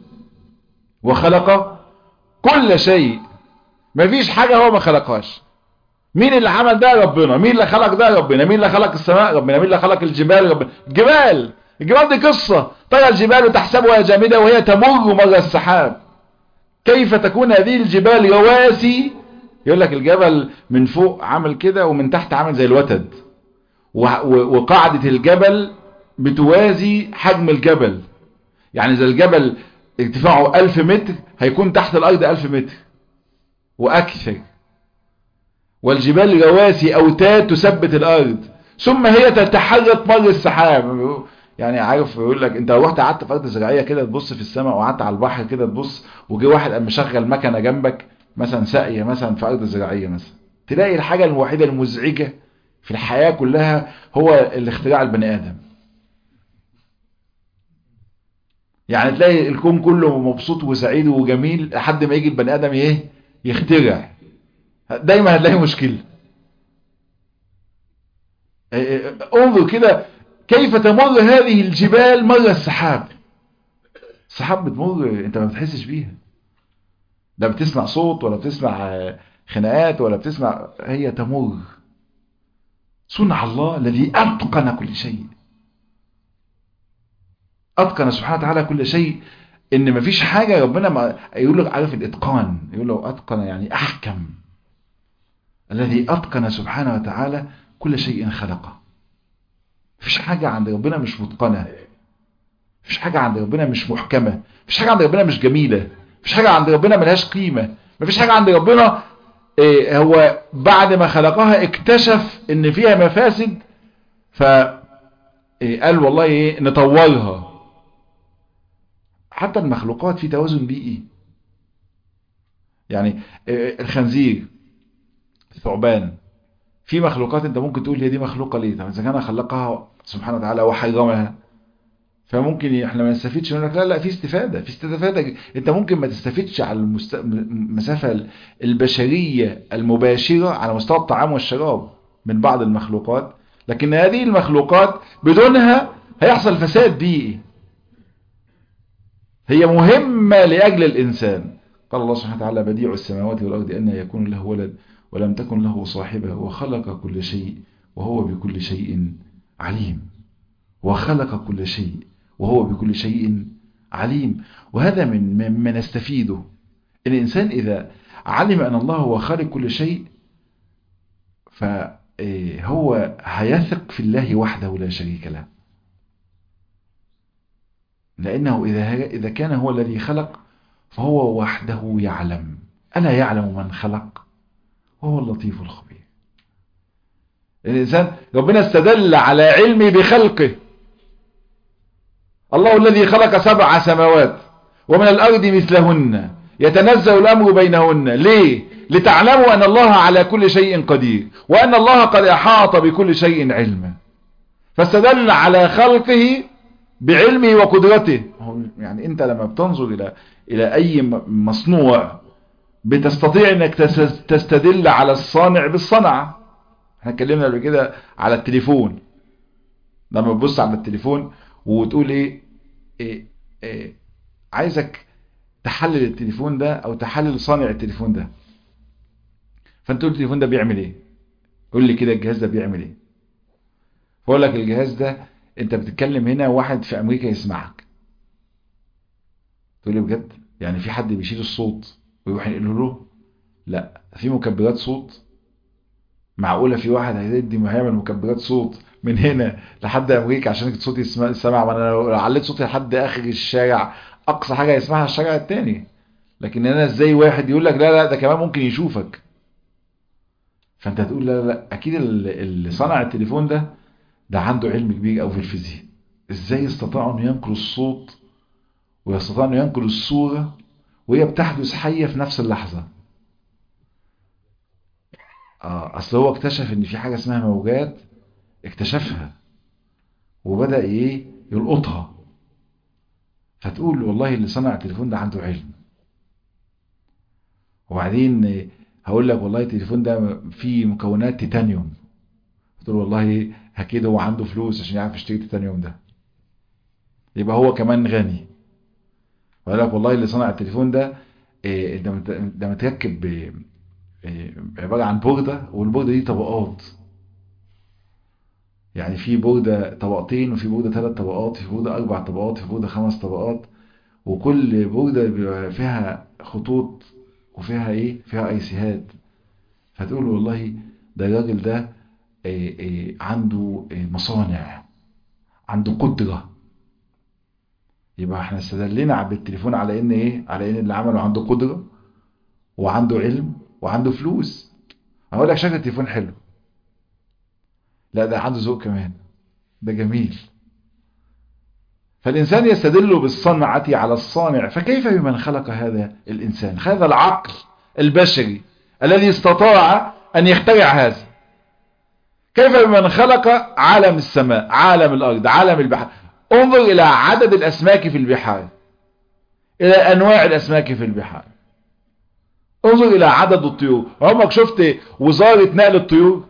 وخلق كل شيء مفيش حاجه هو ما خلقهاش مين اللي عمل ده ربنا مين اللي خلق ده ربنا مين اللي خلق السماء ربنا مين اللي خلق الجبال ربنا الجبال الجبال دي قصة ترى الجبال تحسبها جامدة وهي تمر مر السحاب كيف تكون هذه الجبال رواسي يقول لك الجبل من فوق عامل كده ومن تحت عامل زي الوتد وقاعدة الجبل بتوازي حجم الجبل يعني زي الجبل ارتفاعه ألف متر هيكون تحت الأرض ألف متر وأكثر والجبال رواسي أوتاد تثبت الأرض ثم هي تتحرك مر السحاب يعني عارف يقول لك انت لو رحت قعدت في ارض زراعيه كده تبص في السماء وقعدت على البحر كده تبص وجي واحد قام مشغل مكنه جنبك مثلا ساقيه مثلا في ارض زراعيه مثلا تلاقي الحاجه الوحيده المزعجه في الحياه كلها هو الاختراع البني ادم يعني تلاقي الكون كله مبسوط وسعيد وجميل لحد ما يجي البني ادم ايه يخترع دايما هتلاقي مشكله انظر كده كيف تمر هذه الجبال مر السحاب السحاب بتمر انت ما بتحسش بيها لا بتسمع صوت ولا بتسمع خناقات ولا بتسمع هي تمر صنع الله الذي أتقن كل شيء أتقن سبحانه وتعالى كل شيء إن مفيش حاجة ربنا ما يقول لك عارف الإتقان يقول له أتقن يعني أحكم الذي أتقن سبحانه وتعالى كل شيء خلقه مفيش حاجة عند ربنا مش متقنة مفيش حاجة عند ربنا مش محكمة مفيش حاجة عند ربنا مش جميلة مفيش حاجة عند ربنا ملهاش قيمة مفيش حاجة عند ربنا إيه هو بعد ما خلقها اكتشف ان فيها مفاسد ف إيه قال والله ايه نطورها حتى المخلوقات في توازن بيئي يعني إيه الخنزير الثعبان في مخلوقات انت ممكن تقول هي دي مخلوقه ليه طب اذا كان خلقها سبحانه وتعالى وحرمها فممكن احنا ما نستفيدش منك لا لا في استفاده في استفاده انت ممكن ما تستفيدش على المست... المسافه البشريه المباشره على مستوى الطعام والشراب من بعض المخلوقات لكن هذه المخلوقات بدونها هيحصل فساد بيئي هي مهمه لاجل الانسان قال الله سبحانه وتعالى بديع السماوات والارض ان يكون له ولد ولم تكن له صاحبة وخلق كل شيء وهو بكل شيء عليم وخلق كل شيء وهو بكل شيء عليم وهذا من مما نستفيده الإنسان إذا علم أن الله هو خالق كل شيء فهو هيثق في الله وحده لا شريك له لأنه إذا إذا كان هو الذي خلق فهو وحده يعلم ألا يعلم من خلق وهو اللطيف الخبير الإنسان ربنا استدل على علمه بخلقه الله الذي خلق سبع سماوات ومن الأرض مثلهن يتنزل الأمر بينهن ليه لتعلموا أن الله على كل شيء قدير وأن الله قد أحاط بكل شيء علما فاستدل على خلقه بعلمه وقدرته يعني أنت لما بتنظر إلى إلى أي مصنوع بتستطيع انك تستدل على الصانع بالصنعة احنا اتكلمنا قبل كده على التليفون لما تبص على التليفون وتقول ايه, إيه, إيه عايزك تحلل التليفون ده او تحلل صانع التليفون ده فانت تقول التليفون ده بيعمل ايه قول لي كده الجهاز ده بيعمل ايه فاقول لك الجهاز ده انت بتتكلم هنا واحد في امريكا يسمعك تقول لي بجد يعني في حد بيشيل الصوت ويروح ينقله له لا في مكبرات صوت معقولة في واحد هيدي هيعمل مكبرات صوت من هنا لحد امريكا عشان صوتي يسمع ما انا لو عليت صوتي لحد اخر الشارع اقصى حاجة يسمعها الشارع التاني لكن انا ازاي واحد يقول لك لا لا ده كمان ممكن يشوفك فانت تقول لا لا اكيد اللي صنع التليفون ده ده عنده علم كبير قوي في الفيزياء ازاي استطاع انه ينقل الصوت ويستطيع انه ينقل الصورة وهي بتحدث حية في نفس اللحظة اه اصل هو اكتشف ان في حاجة اسمها موجات اكتشفها وبدأ ايه يلقطها فتقول والله اللي صنع التليفون ده عنده علم وبعدين هقول لك والله التليفون ده فيه مكونات تيتانيوم تقول والله اكيد هو عنده فلوس عشان يعرف يشتري التيتانيوم ده يبقى هو كمان غني وقال لك والله اللي صنع التليفون ده إيه ده ده متركب إيه عباره عن بورده والبورده دي طبقات يعني في بورده طبقتين وفي بورده ثلاث طبقات في بورده اربع طبقات في بورده خمس طبقات وكل بورده بيبقى فيها خطوط وفيها ايه فيها ايسيهات فتقول والله ده الراجل ده إيه إيه عنده مصانع عنده قدره يبقى احنا استدلنا بالتليفون على ان ايه على ان اللي عمله عنده قدرة وعنده علم وعنده فلوس اقول لك شكل التليفون حلو لا ده عنده ذوق كمان ده جميل فالإنسان يستدل بالصنعة على الصانع فكيف بمن خلق هذا الإنسان هذا العقل البشري الذي استطاع أن يخترع هذا كيف بمن خلق عالم السماء عالم الأرض عالم البحر انظر إلى عدد الأسماك في البحار إلى أنواع الأسماك في البحار انظر إلى عدد الطيور عمرك شفت وزارة نقل الطيور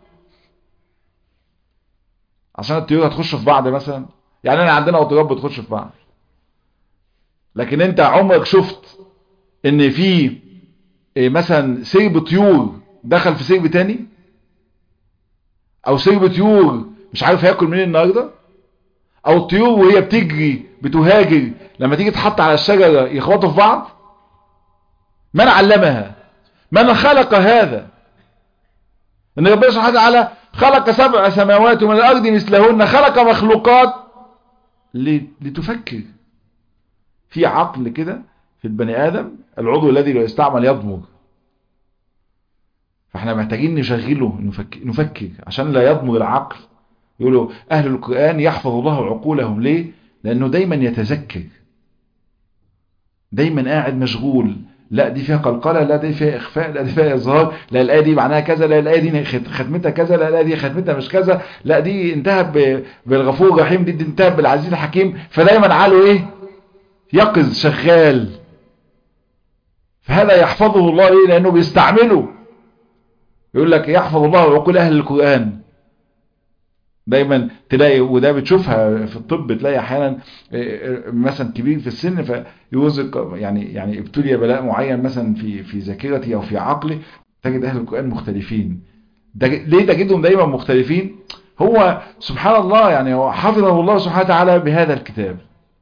عشان الطيور هتخش في بعض مثلا يعني أنا عندنا قطارات بتخش في بعض لكن انت عمرك شفت ان في مثلا سرب طيور دخل في سرب تاني او سرب طيور مش عارف هياكل منين النهارده او الطيور وهي بتجري بتهاجر لما تيجي تحط على الشجرة يخبطوا في بعض من علمها من خلق هذا ان ربنا سبحانه وتعالى خلق سبع سماوات ومن الارض مثلهن خلق مخلوقات لتفكر في عقل كده في البني ادم العضو الذي لو يستعمل يضمر فاحنا محتاجين نشغله نفكر, نفكر عشان لا يضمر العقل يقولوا أهل القرآن يحفظ الله عقولهم ليه لأنه دايما يتذكر دايما قاعد مشغول لا دي فيها قلقلة لا دي فيها إخفاء لا دي فيها إظهار لا الآية دي معناها كذا لا الآية دي ختمتها كذا لا الآية دي ختمتها مش كذا لا دي انتهت بالغفور الرحيم دي, دي انتهت بالعزيز الحكيم فدايما عقله إيه يقظ شغال فهذا يحفظه الله ليه لأنه بيستعمله يقول لك يحفظ الله عقول أهل القرآن دايما تلاقي وده بتشوفها في الطب تلاقي احيانا مثلا كبير في السن فيوزق يعني يعني ابتلي بلاء معين مثلا في في ذاكرتي او في عقلي تجد اهل القران مختلفين ده ليه تجدهم دايما مختلفين هو سبحان الله يعني هو حفظه الله سبحانه وتعالى بهذا الكتاب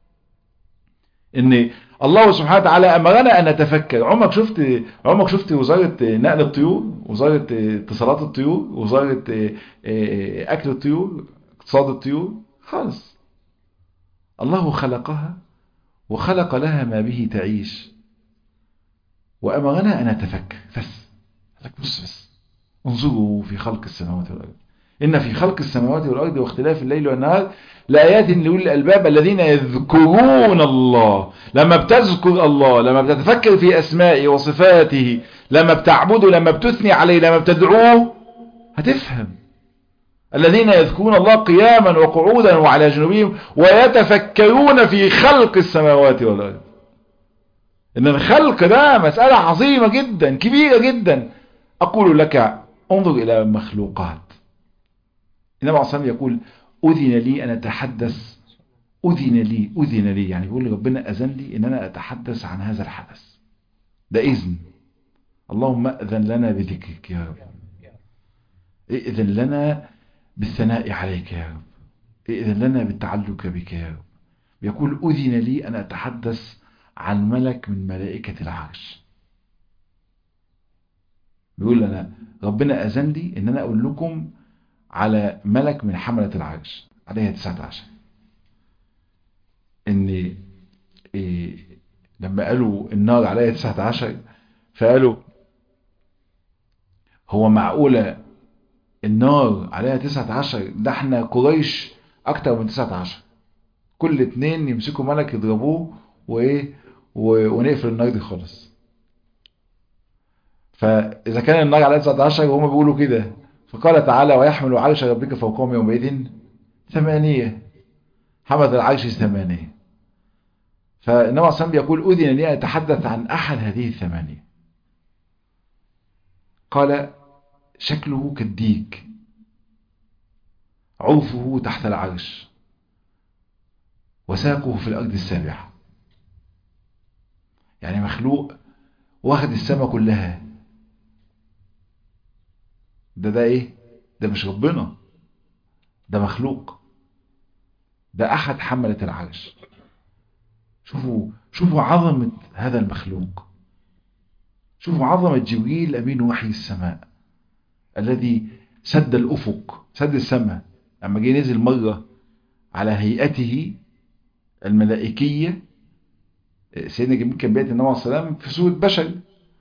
ان الله سبحانه وتعالى امرنا ان نتفكر عمرك شفت عمرك شفت وزاره نقل الطيور وزاره اتصالات الطيور وزاره اكل الطيور اقتصاد الطيور خالص الله خلقها وخلق لها ما به تعيش وامرنا ان نتفكر بس لك بص بس انظروا في خلق السماوات والارض إن في خلق السماوات والأرض واختلاف الليل والنهار لآيات لأولي الألباب الذين يذكرون الله لما بتذكر الله لما بتتفكر في أسمائه وصفاته لما بتعبده لما بتثني عليه لما بتدعوه هتفهم الذين يذكرون الله قياما وقعودا وعلى جنوبهم ويتفكرون في خلق السماوات والأرض إن الخلق ده مسألة عظيمة جدا كبيرة جدا أقول لك انظر إلى المخلوقات النبي عليه الصلاة يقول أذن لي أن أتحدث أذن لي أذن لي يعني يقول ربنا أذن لي أن أنا أتحدث عن هذا الحدث ده إذن اللهم أذن لنا بذكرك يا رب إذن لنا بالثناء عليك يا رب إذن لنا بالتعلق بك يا رب يقول أذن لي أن أتحدث عن ملك من ملائكة العرش بيقول أنا ربنا أذن لي أن أنا أقول لكم على ملك من حملة العرش عليها 19 ان إيه لما قالوا النار عليها 19 فقالوا هو معقولة النار عليها 19 ده احنا قريش اكتر من 19 كل اتنين يمسكوا ملك يضربوه وايه ونقفل النار دي خالص فاذا كان النار عليها 19 وهم بيقولوا كده فقال تعالى ويحمل عرش ربك فوقهم يومئذ ثمانية حمد العرش ثمانية فالنبي عليه الصلاة يقول أذن لي أن أتحدث عن أحد هذه الثمانية قال شكله كالديك عوفه تحت العرش وساقه في الأرض السابعة يعني مخلوق واخد السماء كلها ده ده ايه ده مش ربنا ده مخلوق ده احد حملة العرش شوفوا شوفوا عظمة هذا المخلوق شوفوا عظمة جبريل أمين وحي السماء الذي سد الأفق سد السماء لما جه نزل مرة على هيئته الملائكية سيدنا جبريل كان بيأتي النبي عليه السلام في صورة بشر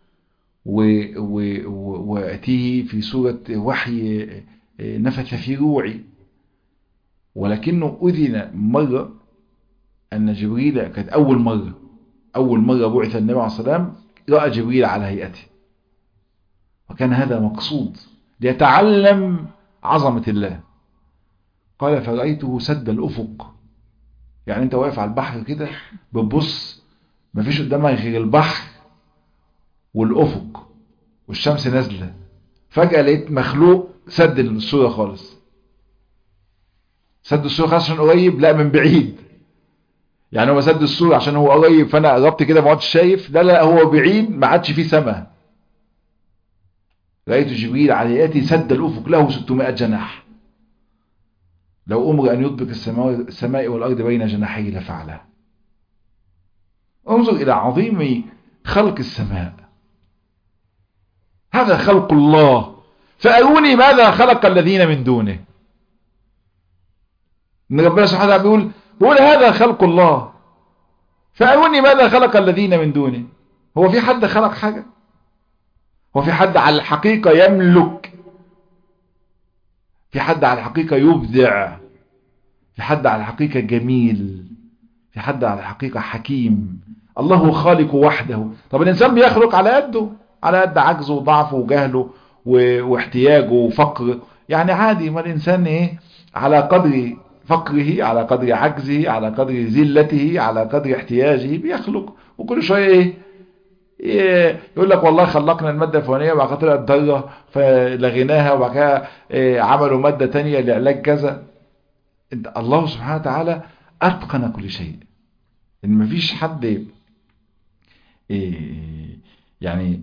وأتيه في صورة وحي نفث في روعي ولكنه أذن مرة أن جبريل كانت أول مرة أول مرة بعث النبي عليه السلام رأى جبريل على هيئته وكان هذا مقصود ليتعلم عظمة الله قال فرأيته سد الأفق يعني انت واقف على البحر كده بتبص مفيش قدامك غير البحر والأفق والشمس نازلة فجأة لقيت مخلوق سد الصورة خالص سد الصورة خالص عشان قريب لا من بعيد يعني هو سد الصورة عشان هو قريب فانا قربت كده ما عدتش شايف لا لا هو بعيد ما عادش فيه سماء رأيت جبريل على ياتي سد الأفق له 600 جناح لو أمر أن يطبق السماء, السماء والأرض بين جناحيه لفعله انظر إلى عظيم خلق السماء هذا خلق الله فأروني ماذا خلق الذين من دونه إن ربنا سبحانه وتعالى بيقول بيقول هذا خلق الله فأروني ماذا خلق الذين من دونه هو في حد خلق حاجة هو في حد على الحقيقة يملك في حد على الحقيقة يبدع في حد على الحقيقة جميل في حد على الحقيقة حكيم الله خالق وحده طب الإنسان بيخلق على قده على قد عجزه وضعفه وجهله واحتياجه وفقره يعني عادي ما الإنسان إيه على قدر فقره على قدر عجزه على قدر ذلته على قدر احتياجه بيخلق وكل شوية ايه يقول لك والله خلقنا المادة الفلانية وبعد كده طلعت ضرة فلغيناها وبعد كده إيه عملوا مادة تانية لعلاج كذا الله سبحانه وتعالى أتقن كل شيء إن مفيش حد إيه يعني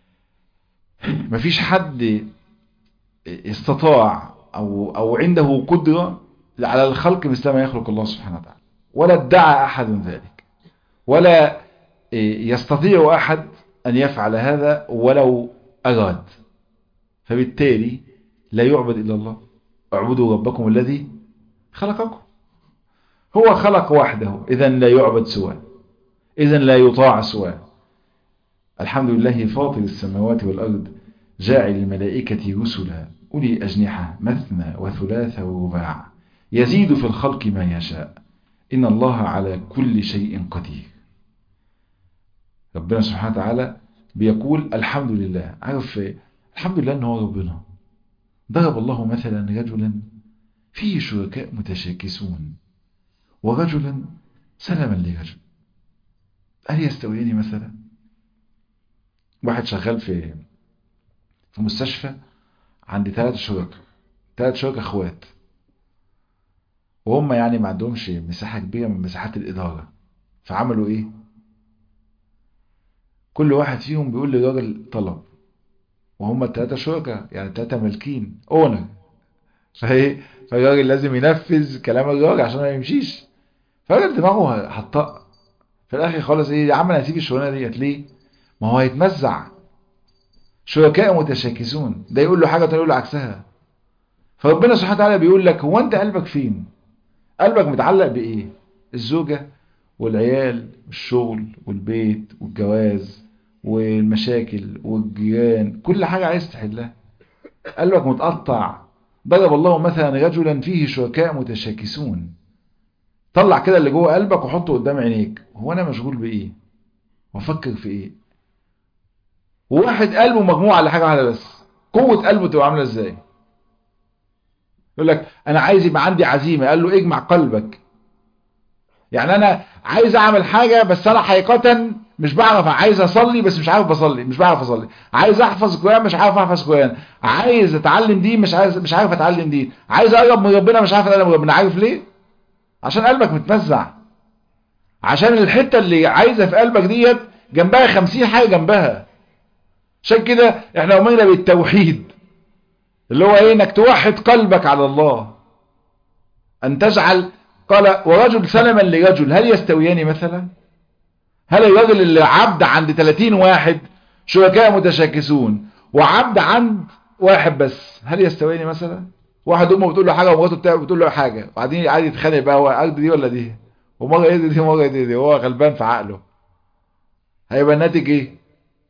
مفيش حد استطاع أو, أو عنده قدرة على الخلق مثل ما يخلق الله سبحانه وتعالى ولا ادعى أحد ذلك ولا يستطيع أحد أن يفعل هذا ولو أراد فبالتالي لا يعبد إلا الله اعبدوا ربكم الذي خلقكم هو خلق وحده إذا لا يعبد سواه إذا لا يطاع سواه الحمد لله فاطر السماوات والأرض جاعل الملائكة رسلا أولي أجنحة مثنى وثلاث ورباع يزيد في الخلق ما يشاء إن الله على كل شيء قدير ربنا سبحانه وتعالى بيقول الحمد لله عارف الحمد لله ان هو ربنا ضرب الله مثلا رجلا فيه شركاء متشاكسون ورجلا سلما لرجل هل يستويان مثلا واحد شغال في في مستشفى عند ثلاث شركاء ثلاث شركاء اخوات وهم يعني ما عندهمش مساحة كبيرة من مساحات الإدارة فعملوا ايه كل واحد فيهم بيقول للراجل طلب وهم التلاتة شركاء يعني التلاتة مالكين اونر فايه فالراجل لازم ينفذ كلام الراجل عشان ما يمشيش فالراجل دماغه هتطق في الاخر خالص ايه يا عم انا هسيب الشغلانه ديت ليه ما هو هيتمزع شركاء متشاكسون ده يقول له حاجه وده يقول له عكسها فربنا سبحانه وتعالى بيقول لك هو انت قلبك فين قلبك متعلق بايه الزوجه والعيال والشغل والبيت والجواز والمشاكل والجيران كل حاجة عايز تحلها قلبك متقطع ضرب الله مثلا رجلا فيه شركاء متشاكسون طلع كده اللي جوه قلبك وحطه قدام عينيك هو انا مشغول بايه وافكر في ايه وواحد قلبه مجموع على حاجة واحدة بس قوة قلبه تبقى عاملة ازاي يقول لك انا عايز يبقى عندي عزيمة قال له اجمع قلبك يعني انا عايز اعمل حاجة بس انا حقيقة مش بعرف عايز اصلي بس مش عارف بصلي مش بعرف اصلي عايز احفظ قرآن مش عارف احفظ قرآن عايز اتعلم دين مش عايز مش عارف اتعلم دين عايز اقرب من ربنا مش عارف اقرب من ربنا عارف ليه عشان قلبك متمزع عشان الحتة اللي عايزة في قلبك ديت جنبها خمسين حاجة جنبها عشان كده احنا امرنا بالتوحيد اللي هو ايه انك توحد قلبك على الله ان تجعل قال ورجل سلما لرجل هل يستويان مثلا هل الرجل اللي عبد عند 30 واحد شركاء متشاكسون وعبد عند واحد بس هل يستويان مثلا واحد امه بتقول له حاجه ومراته بتاعه بتقول له حاجه وبعدين قاعد يتخانق بقى هو ارض دي ولا دي ومره ايه دي ومره دي, دي هو غلبان في عقله هيبقى الناتج ايه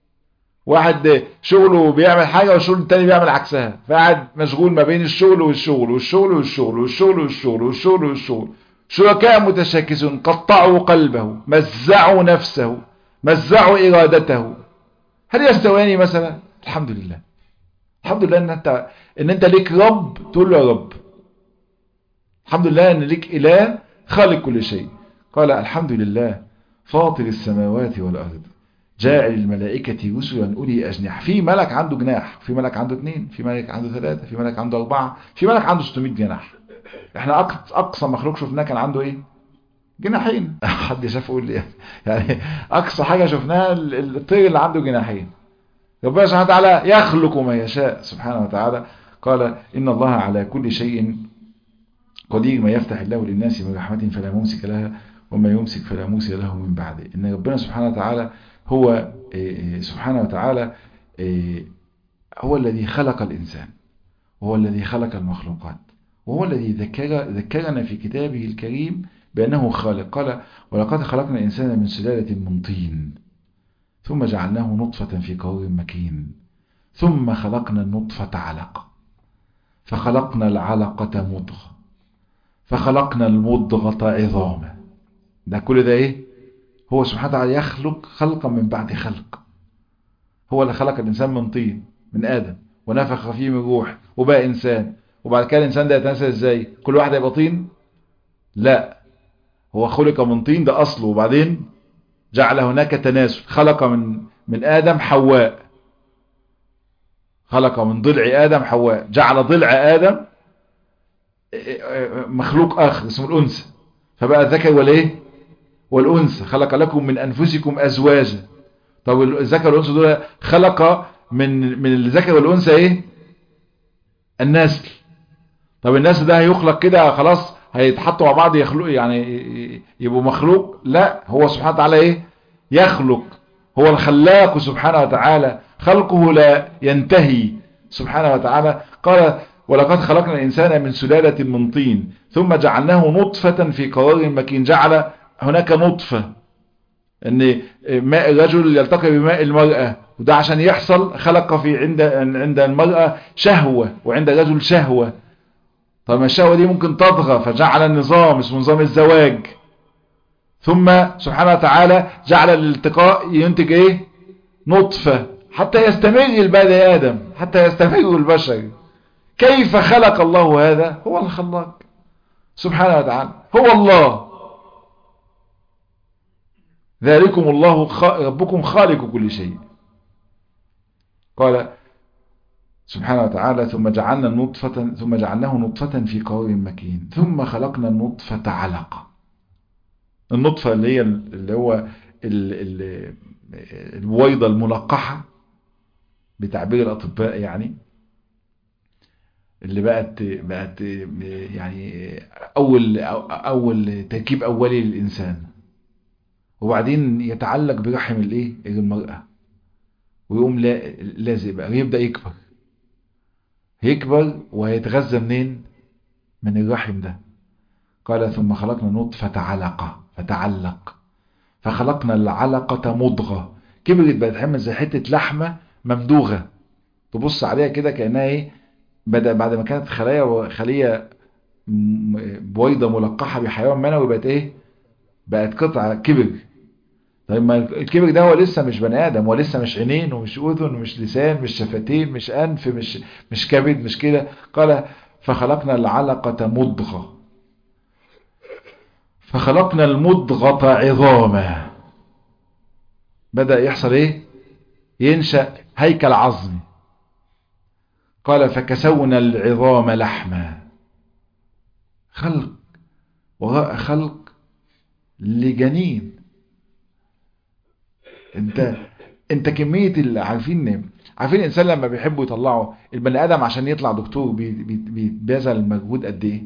واحد شغله بيعمل حاجة والشغل التاني بيعمل عكسها فقاعد مشغول ما بين الشغل والشغل والشغل والشغل والشغل والشغل والشغل والشغل شركاء متشاكسون قطعوا قلبه مزعوا نفسه مزعوا إرادته هل يستواني مثلا الحمد لله الحمد لله ان انت ان انت ليك رب تقول له يا رب الحمد لله ان ليك اله خالق كل شيء قال الحمد لله فاطر السماوات والارض جاعل الملائكة رسلا أولي أجنحة في ملك عنده جناح في ملك عنده اثنين في ملك عنده ثلاثة في ملك عنده أربعة في ملك عنده 600 جناح احنا أقصى مخلوق شفناه كان عنده ايه جناحين حد شاف يقول لي يعني أقصى حاجة شفناها الطير اللي عنده جناحين ربنا سبحانه وتعالى يخلق ما يشاء سبحانه وتعالى قال إن الله على كل شيء قدير ما يفتح الله للناس من رحمة فلا ممسك لها وما يمسك فلا مرسل له من بعده إن ربنا سبحانه وتعالى هو سبحانه وتعالى هو الذي خلق الإنسان وهو الذي خلق المخلوقات وهو الذي ذكر ذكرنا في كتابه الكريم بأنه خالق قال ولقد خلقنا الإنسان من سلالة من طين ثم جعلناه نطفة في قرار مكين ثم خلقنا النطفة علقة فخلقنا العلقة مضغة فخلقنا المضغة عظاما ده كل ده ايه هو سبحانه وتعالى يخلق خلقا من بعد خلق هو اللي خلق الإنسان من طين من آدم ونفخ فيه من روح وبقى إنسان وبعد كده الإنسان ده يتناسى إزاي كل واحد يبقى طين لا هو خلق من طين ده أصله وبعدين جعل هناك تناسل خلق من من آدم حواء خلق من ضلع آدم حواء جعل ضلع آدم مخلوق آخر اسمه الأنثى فبقى الذكر والايه والأنثى خلق لكم من أنفسكم أزواجا طب الذكر والأنثى دول خلق من من الذكر والأنثى ايه النسل طب النسل ده هيخلق كده خلاص هيتحطوا مع بعض يخلق يعني يبقوا مخلوق لا هو سبحانه وتعالى ايه يخلق هو الخلاق سبحانه وتعالى خلقه لا ينتهي سبحانه وتعالى قال ولقد خلقنا الإنسان من سلالة من طين ثم جعلناه نطفة في قرار مكين جعل هناك نطفة ان ماء الرجل يلتقي بماء المرأة وده عشان يحصل خلق في عند عند المرأة شهوة وعند الرجل شهوة طب الشهوة دي ممكن تطغى فجعل النظام اسمه نظام الزواج ثم سبحانه وتعالى جعل الالتقاء ينتج ايه نطفة حتى يستمر البني آدم حتى يستمر البشر كيف خلق الله هذا هو الخلاق سبحانه وتعالى هو الله ذلكم الله ربكم خالق كل شيء قال سبحانه وتعالى ثم جعلنا النطفة ثم جعلناه نطفة في قرار مكين ثم خلقنا النطفة علقة النطفة اللي هي اللي هو البويضة الملقحة بتعبير الأطباء يعني اللي بقت بقت يعني أول أول تركيب أولي للإنسان وبعدين يتعلق برحم الايه المرأة ويقوم لازق بقى ويبدأ يكبر هيكبر وهيتغذى منين من الرحم ده قال ثم خلقنا نطفة علقة فتعلق فخلقنا العلقة مضغة كبرت بقت حمل زي حتة لحمة ممدوغة تبص عليها كده كأنها ايه بدأ بعد ما كانت خلايا خلية بويضة ملقحة بحيوان منوي بقت ايه بقت قطعة كبر طيب ما الكبر ده هو لسه مش بني ادم هو لسه مش عينين ومش اذن ومش لسان مش شفتين مش انف مش مش كبد مش كده قال فخلقنا العلقة مضغة فخلقنا المضغة عظاما بدأ يحصل ايه ينشأ هيكل عظمي قال فكسونا العظام لحما خلق وراء خلق لجنين انت انت كمية اللي عارفين عارفين الانسان لما بيحبوا يطلعوا البني ادم عشان يطلع دكتور بيبذل المجهود قد ايه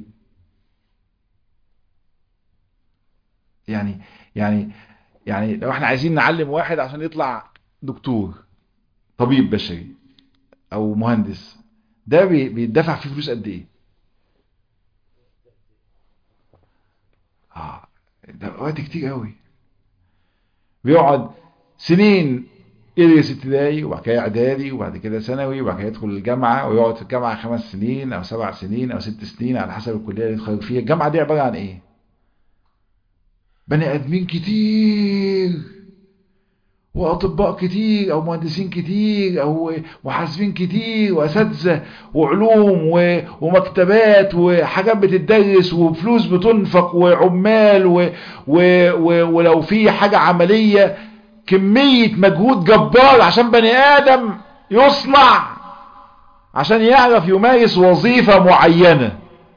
يعني يعني يعني لو احنا عايزين نعلم واحد عشان يطلع دكتور طبيب بشري او مهندس ده بيدفع فيه فلوس قد ايه اه ده وقت كتير قوي بيقعد سنين يدرس ابتدائي وبعد كده اعدادي وبعد كده ثانوي وبعد كده يدخل الجامعه ويقعد في الجامعه خمس سنين او سبع سنين او ست سنين على حسب الكليه اللي يتخرج فيها الجامعه دي عباره عن ايه بني ادمين كتير واطباء كتير او مهندسين كتير او محاسبين كتير واساتذه وعلوم ومكتبات وحاجات بتدرس وفلوس بتنفق وعمال و و و ولو في حاجه عمليه كميه مجهود جبار عشان بني ادم يصنع عشان يعرف يمارس وظيفه معينه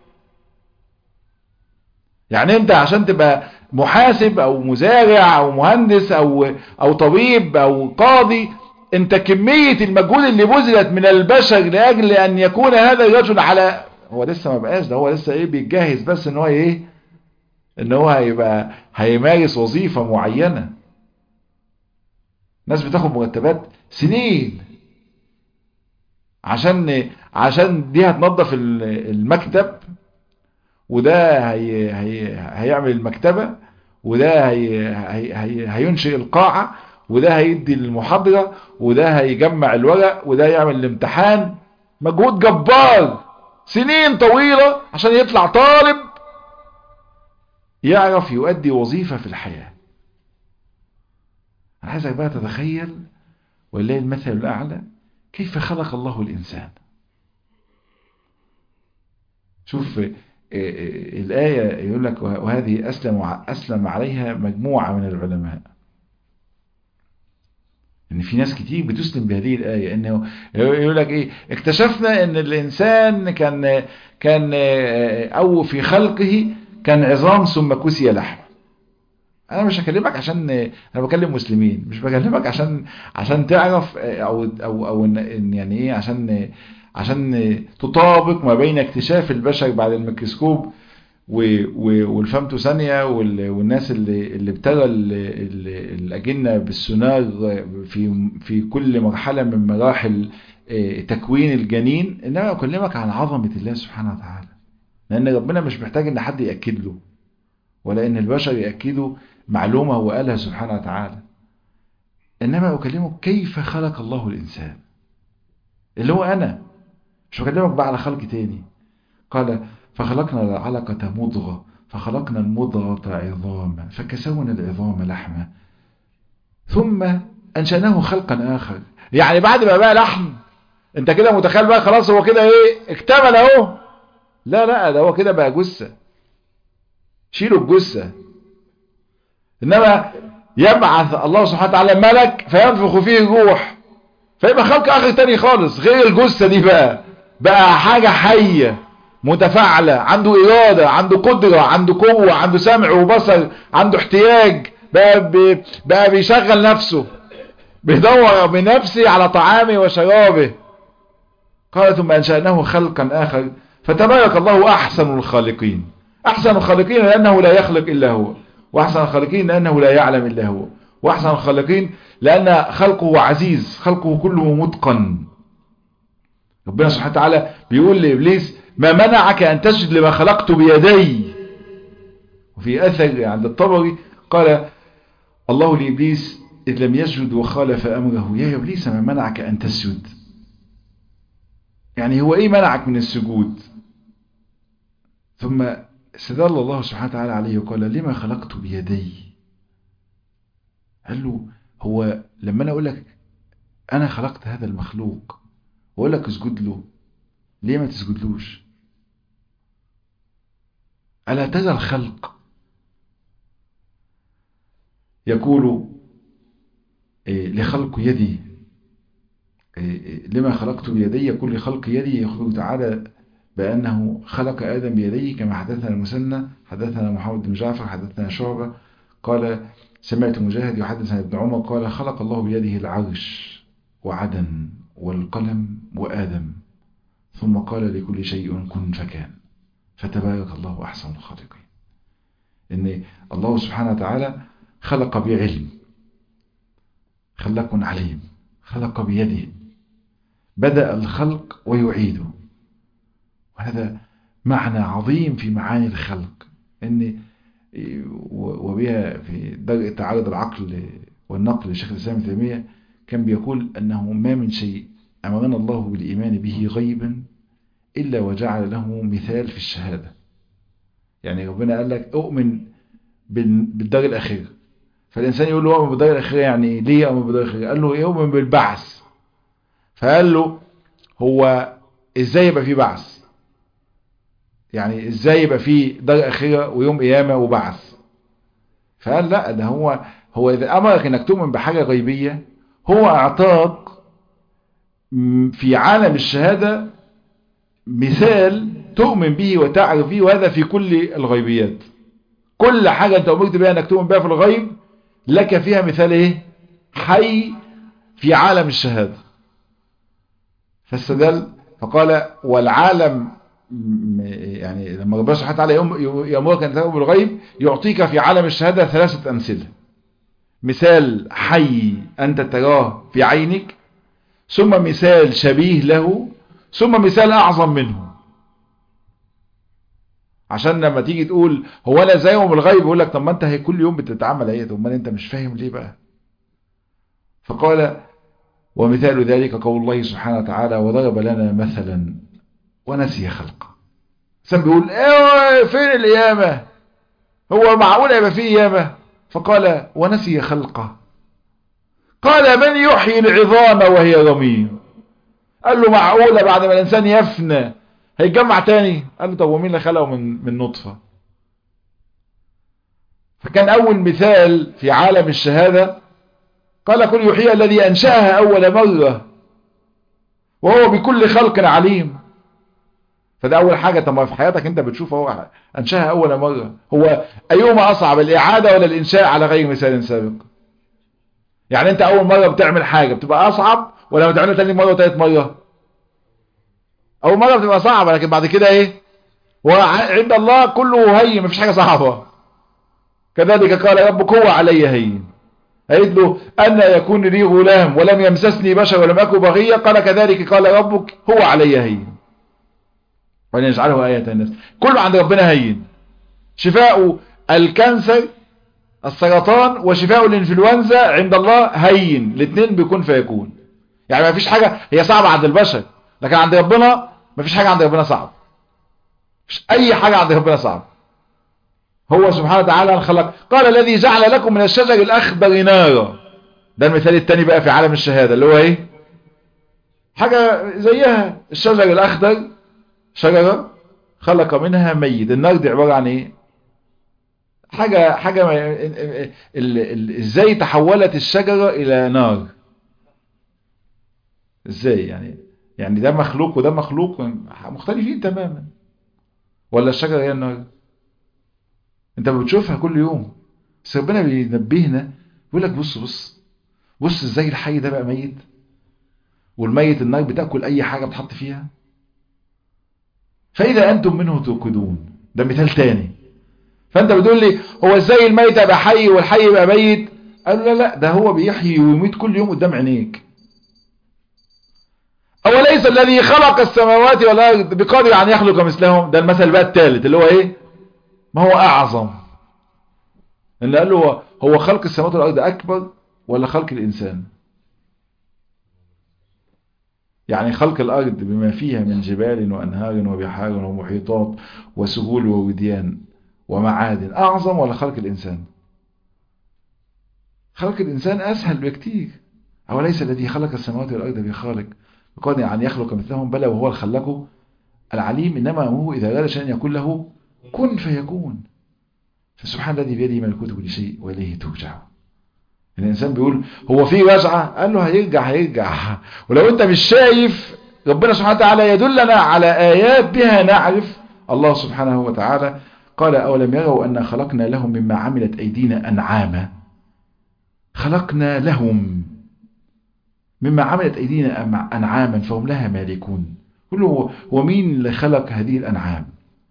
يعني انت عشان تبقى محاسب او مزارع او مهندس او او طبيب او قاضي انت كمية المجهود اللي بذلت من البشر لاجل ان يكون هذا الرجل على هو لسه ما بقاش ده هو لسه ايه بيتجهز بس ان هو ايه ان هو هيبقى هيمارس وظيفة معينة ناس بتاخد مرتبات سنين عشان عشان دي هتنظف المكتب وده هي هي هيعمل المكتبة وده هي هي هي هينشئ القاعة وده هيدي المحاضرة وده هيجمع الورق وده يعمل الامتحان مجهود جبار سنين طويلة عشان يطلع طالب يعرف يؤدي وظيفة في الحياة أنا عايزك بقى تتخيل ولله المثل الأعلى كيف خلق الله الإنسان شوف الآية يقول لك وهذه أسلم, أسلم عليها مجموعة من العلماء ان في ناس كتير بتسلم بهذه الآية انه يقول لك ايه اكتشفنا ان الانسان كان كان او في خلقه كان عظام ثم كسي لحم انا مش هكلمك عشان انا بكلم مسلمين مش بكلمك عشان عشان تعرف او او او ان يعني ايه عشان عشان تطابق ما بين اكتشاف البشر بعد الميكروسكوب والفمتو ثانية والناس اللي اللي ابتلى الأجنة بالسونار في في كل مرحلة من مراحل تكوين الجنين إنما أكلمك عن عظمة الله سبحانه وتعالى لأن ربنا مش محتاج إن حد يأكد له ولا إن البشر يأكدوا معلومة هو قالها سبحانه وتعالى إنما أكلمك كيف خلق الله الإنسان اللي هو أنا مش بكلمك بقى على خلق تاني قال فخلقنا العلقة مضغة فخلقنا المضغة عظاما فكسونا العظام لحما ثم أنشأناه خلقا آخر يعني بعد ما بقى لحم انت كده متخيل بقى خلاص هو كده ايه اكتمل اهو لا لا ده هو كده بقى جثة شيلوا الجثة انما يبعث الله سبحانه وتعالى ملك فينفخ فيه الروح فيبقى خلق اخر تاني خالص غير الجثة دي بقى بقى حاجة حية متفاعلة عنده إرادة عنده قدرة عنده قوة عنده سمع وبصر عنده احتياج بقى, بي بقى بيشغل نفسه بيدور بنفسه على طعامه وشرابه قال ثم أنشأناه خلقا آخر فتبارك الله أحسن الخالقين أحسن الخالقين لأنه لا يخلق إلا هو وأحسن الخالقين لأنه لا يعلم إلا هو وأحسن الخالقين لأن خلقه عزيز خلقه كله متقن ربنا سبحانه وتعالى بيقول لإبليس ما منعك أن تسجد لما خلقت بيدي وفي أثر عند الطبري قال الله لإبليس إذ لم يسجد وخالف أمره يا إبليس ما منعك أن تسجد يعني هو إيه منعك من السجود ثم استدل الله سبحانه وتعالى عليه وقال لما خلقت بيدي قال له هو لما أنا أقول لك أنا خلقت هذا المخلوق وأقول لك اسجد له ليه ما تسجدلوش ألا ترى الخلق يقول لخلق يدي لما خلقت بيدي يقول لخلق يدي يخبر تعالى بأنه خلق آدم بيديه كما حدثنا المسنى حدثنا محمد بن جعفر حدثنا شعبة قال سمعت مجاهد يحدث عن ابن عمر قال خلق الله بيده العرش وعدن والقلم وآدم ثم قال لكل شيء كن فكان فتبارك الله أحسن الخالقين إن الله سبحانه وتعالى خلق بعلم خلق عليم خلق بيده بدأ الخلق ويعيده وهذا معنى عظيم في معاني الخلق ان وبها في درء تعارض العقل والنقل لشيخ الاسلام ابن تيميه كان بيقول انه ما من شيء امرنا الله بالايمان به غيبا الا وجعل له مثال في الشهاده يعني ربنا قال لك اؤمن بالدار الاخيره فالانسان يقول له اؤمن بالدار الاخيره يعني ايه ليه اؤمن بالدار الاخيره قال له يؤمن بالبعث فقال له هو ازاي يبقى في بعث يعني ازاي يبقى في دار اخره ويوم قيامه وبعث فقال لا ده هو هو اذا امرك انك تؤمن بحاجه غيبيه هو اعطاك في عالم الشهاده مثال تؤمن به وتعرف به وهذا في كل الغيبيات كل حاجه انت امرت بها انك تؤمن بها في الغيب لك فيها مثال ايه حي في عالم الشهاده فاستدل فقال والعالم يعني لما ربنا سبحانه وتعالى يأمرك أن تؤمن بالغيب يعطيك في عالم الشهادة ثلاثة أمثلة مثال حي أنت تراه في عينك ثم مثال شبيه له ثم مثال أعظم منه عشان لما تيجي تقول هو أنا زيهم الغيب يقول لك طب ما أنت هي كل يوم بتتعامل ايه طب ما أنت مش فاهم ليه بقى فقال ومثال ذلك قول الله سبحانه وتعالى وضرب لنا مثلا ونسي خلقه سم بيقول ايه فين القيامة هو معقول يبقى فيه قيامة فقال ونسي خلقه قال من يحيي العظام وهي رميم قال له معقولة بعد ما الانسان يفنى هيتجمع تاني قال له طب ومين اللي خلقه من من نطفة فكان اول مثال في عالم الشهادة قال كل يحيي الذي انشأها اول مرة وهو بكل خلق عليم فده اول حاجة طب في حياتك انت بتشوفه هو انشاها اول مرة هو ايهما اصعب الاعادة ولا الانشاء على غير مثال سابق يعني انت اول مرة بتعمل حاجة بتبقى اصعب ولا بتعملها تاني مرة وتالت مرة اول مرة بتبقى صعبة لكن بعد كده ايه وعند الله كله هين مفيش حاجة صعبة كذلك قال ربك هو علي هين قالت له أن يكون لي غلام ولم يمسسني بشر ولم أكن بغيا قال كذلك قال ربك هو علي هين ولنجعله آية الناس كله عند ربنا هين شفاء الكانسر السرطان وشفاء الانفلونزا عند الله هين الاثنين بيكون فيكون يعني ما فيش حاجة هي صعبة عند البشر لكن عند ربنا ما فيش حاجة عند ربنا صعب مش اي حاجة عند ربنا صعب هو سبحانه وتعالى خلق قال الذي جعل لكم من الشجر الاخضر نارا ده المثال الثاني بقى في عالم الشهادة اللي هو ايه حاجة زيها الشجر الاخضر شجرة خلق منها ميت النار دي عبارة عن ايه حاجة حاجة ازاي تحولت الشجرة الى نار ازاي يعني يعني ده مخلوق وده مخلوق مختلفين تماما ولا الشجرة هي النار انت بتشوفها كل يوم بس ربنا بينبهنا بيقول لك بص بص بص ازاي الحي ده بقى ميت والميت النار بتاكل اي حاجة بتحط فيها فاذا انتم منه توقدون ده مثال تاني فانت بتقول لي هو ازاي الميت يبقى حي والحي يبقى ميت قال لا لا ده هو بيحيي ويميت كل يوم قدام عينيك أوليس الذي خلق السماوات والأرض بقادر أن يخلق مثلهم ده المثل بقى الثالث اللي هو إيه ما هو أعظم اللي قال له هو خلق السماوات والأرض أكبر ولا خلق الإنسان يعني خلق الأرض بما فيها من جبال وأنهار وبحار ومحيطات وسهول ووديان ومعادن أعظم ولا خلق الإنسان خلق الإنسان أسهل بكتير أوليس الذي خلق السماوات والأرض بخالق بقادر أن يخلق مثلهم بلى وهو الخلاق العليم إنما هو إذا أراد شيئا يكون له كن فيكون فسبحان الذي بيده ملكوت كل شيء وإليه ترجع الإنسان بيقول هو في رجعة قال له هيرجع هيرجع ولو أنت مش شايف ربنا سبحانه وتعالى يدلنا على آيات بها نعرف الله سبحانه وتعالى قال أولم يروا أن خلقنا لهم مما عملت أيدينا أنعاما خلقنا لهم مما عملت أيدينا أنعاما فهم لها مالكون قل له ومين اللي خلق هذه الأنعام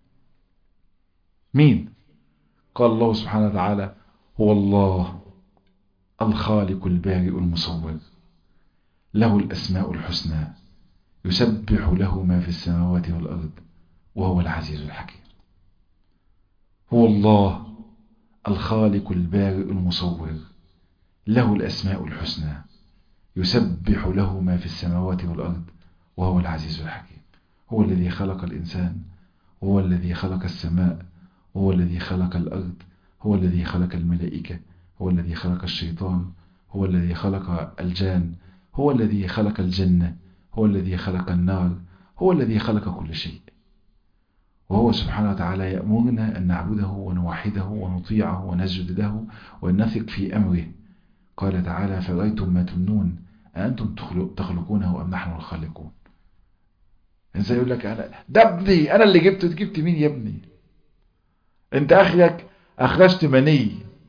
مين قال الله سبحانه وتعالى هو الله الخالق البارئ المصور له الأسماء الحسنى يسبح له ما في السماوات والأرض وهو العزيز الحكيم هو الله الخالق البارئ المصور له الأسماء الحسنى يسبح له ما في السماوات والأرض وهو العزيز الحكيم هو الذي خلق الإنسان هو الذي خلق السماء هو الذي خلق الأرض هو الذي خلق الملائكة هو الذي خلق الشيطان هو الذي خلق الجان هو الذي خلق الجنة هو الذي خلق النار هو الذي خلق كل شيء وهو سبحانه وتعالى يأمرنا أن نعبده ونوحده ونطيعه ونسجد له ونثق في أمره قال تعالى فرأيتم ما تمنون أنتم تخلقونه أم نحن الخالقون إنسان يقول لك أنا ده ابني أنا اللي جبته جبت مين يا ابني أنت أخرك أخرجت مني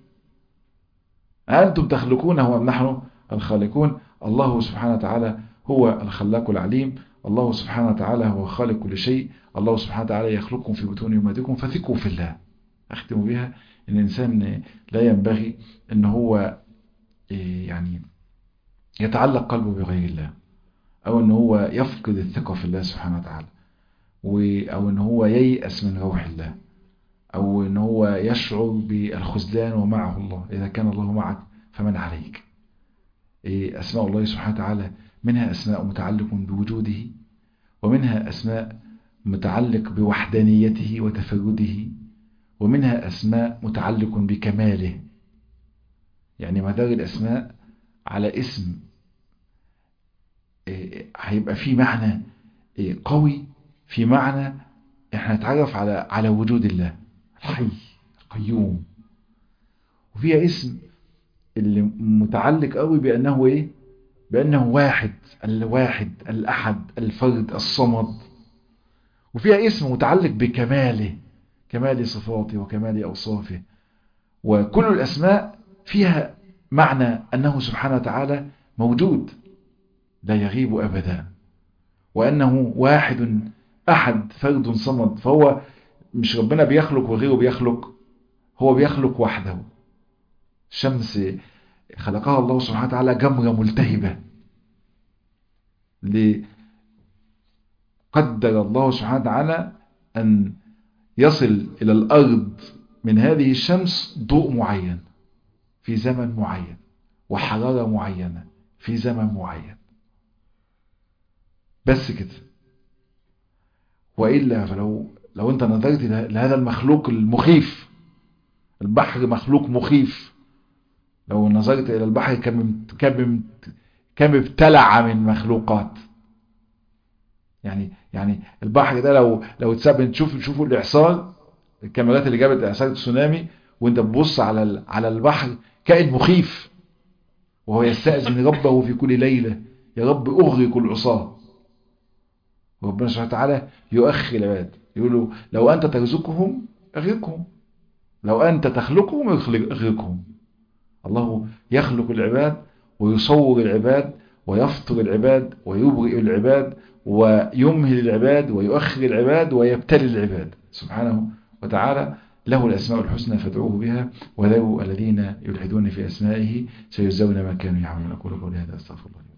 أنتم تخلقونه أم نحن الخالقون الله سبحانه وتعالى هو الخلاق العليم الله سبحانه وتعالى هو خالق كل شيء الله سبحانه وتعالى يخلقكم في بطون أمهاتكم فثقوا في الله أختم بها أن الإنسان لا ينبغي أن هو يعني يتعلق قلبه بغير الله أو أن هو يفقد الثقة في الله سبحانه وتعالى أو أن هو ييأس من روح الله أو أن هو يشعر بالخذلان ومعه الله إذا كان الله معك فمن عليك أسماء الله سبحانه وتعالى منها أسماء متعلق بوجوده ومنها أسماء متعلق بوحدانيته وتفرده ومنها أسماء متعلق بكماله يعني مدار الأسماء على اسم هيبقى في معنى قوي في معنى احنا نتعرف على على وجود الله الحي القيوم وفيها اسم اللي متعلق قوي بأنه ايه بأنه واحد الواحد الأحد الفرد الصمد وفيها اسم متعلق بكماله كمال صفاته وكمال أوصافه وكل الأسماء فيها معنى أنه سبحانه وتعالى موجود لا يغيب أبدا وأنه واحد أحد فرد صمد فهو مش ربنا بيخلق وغيره بيخلق هو بيخلق وحده الشمس خلقها الله سبحانه وتعالى جمرة ملتهبة قدر الله سبحانه وتعالى أن يصل إلى الأرض من هذه الشمس ضوء معين في زمن معين وحرارة معينة في زمن معين بس كده وإلا فلو لو أنت نظرت لهذا المخلوق المخيف البحر مخلوق مخيف لو نظرت إلى البحر كم كم كم ابتلع من مخلوقات يعني يعني البحر ده لو لو اتساب نشوف نشوفوا الاعصار الكاميرات اللي جابت اعصار التسونامي وانت بتبص على على البحر كائن مخيف وهو يستأذن ربه في كل ليلة يا رب أغرق العصاة وربنا سبحانه وتعالى يؤخي العباد يقول له لو أنت ترزقهم أغرقهم لو أنت تخلقهم أغرقهم الله يخلق العباد ويصور العباد ويفطر العباد ويبرئ العباد ويمهل العباد ويؤخر العباد ويبتلي العباد سبحانه وتعالى له الأسماء الحسنى فادعوه بها وذو الذين يلحدون في أسمائه سيجزون ما كانوا يعملون أقول قولي هذا أستغفر الله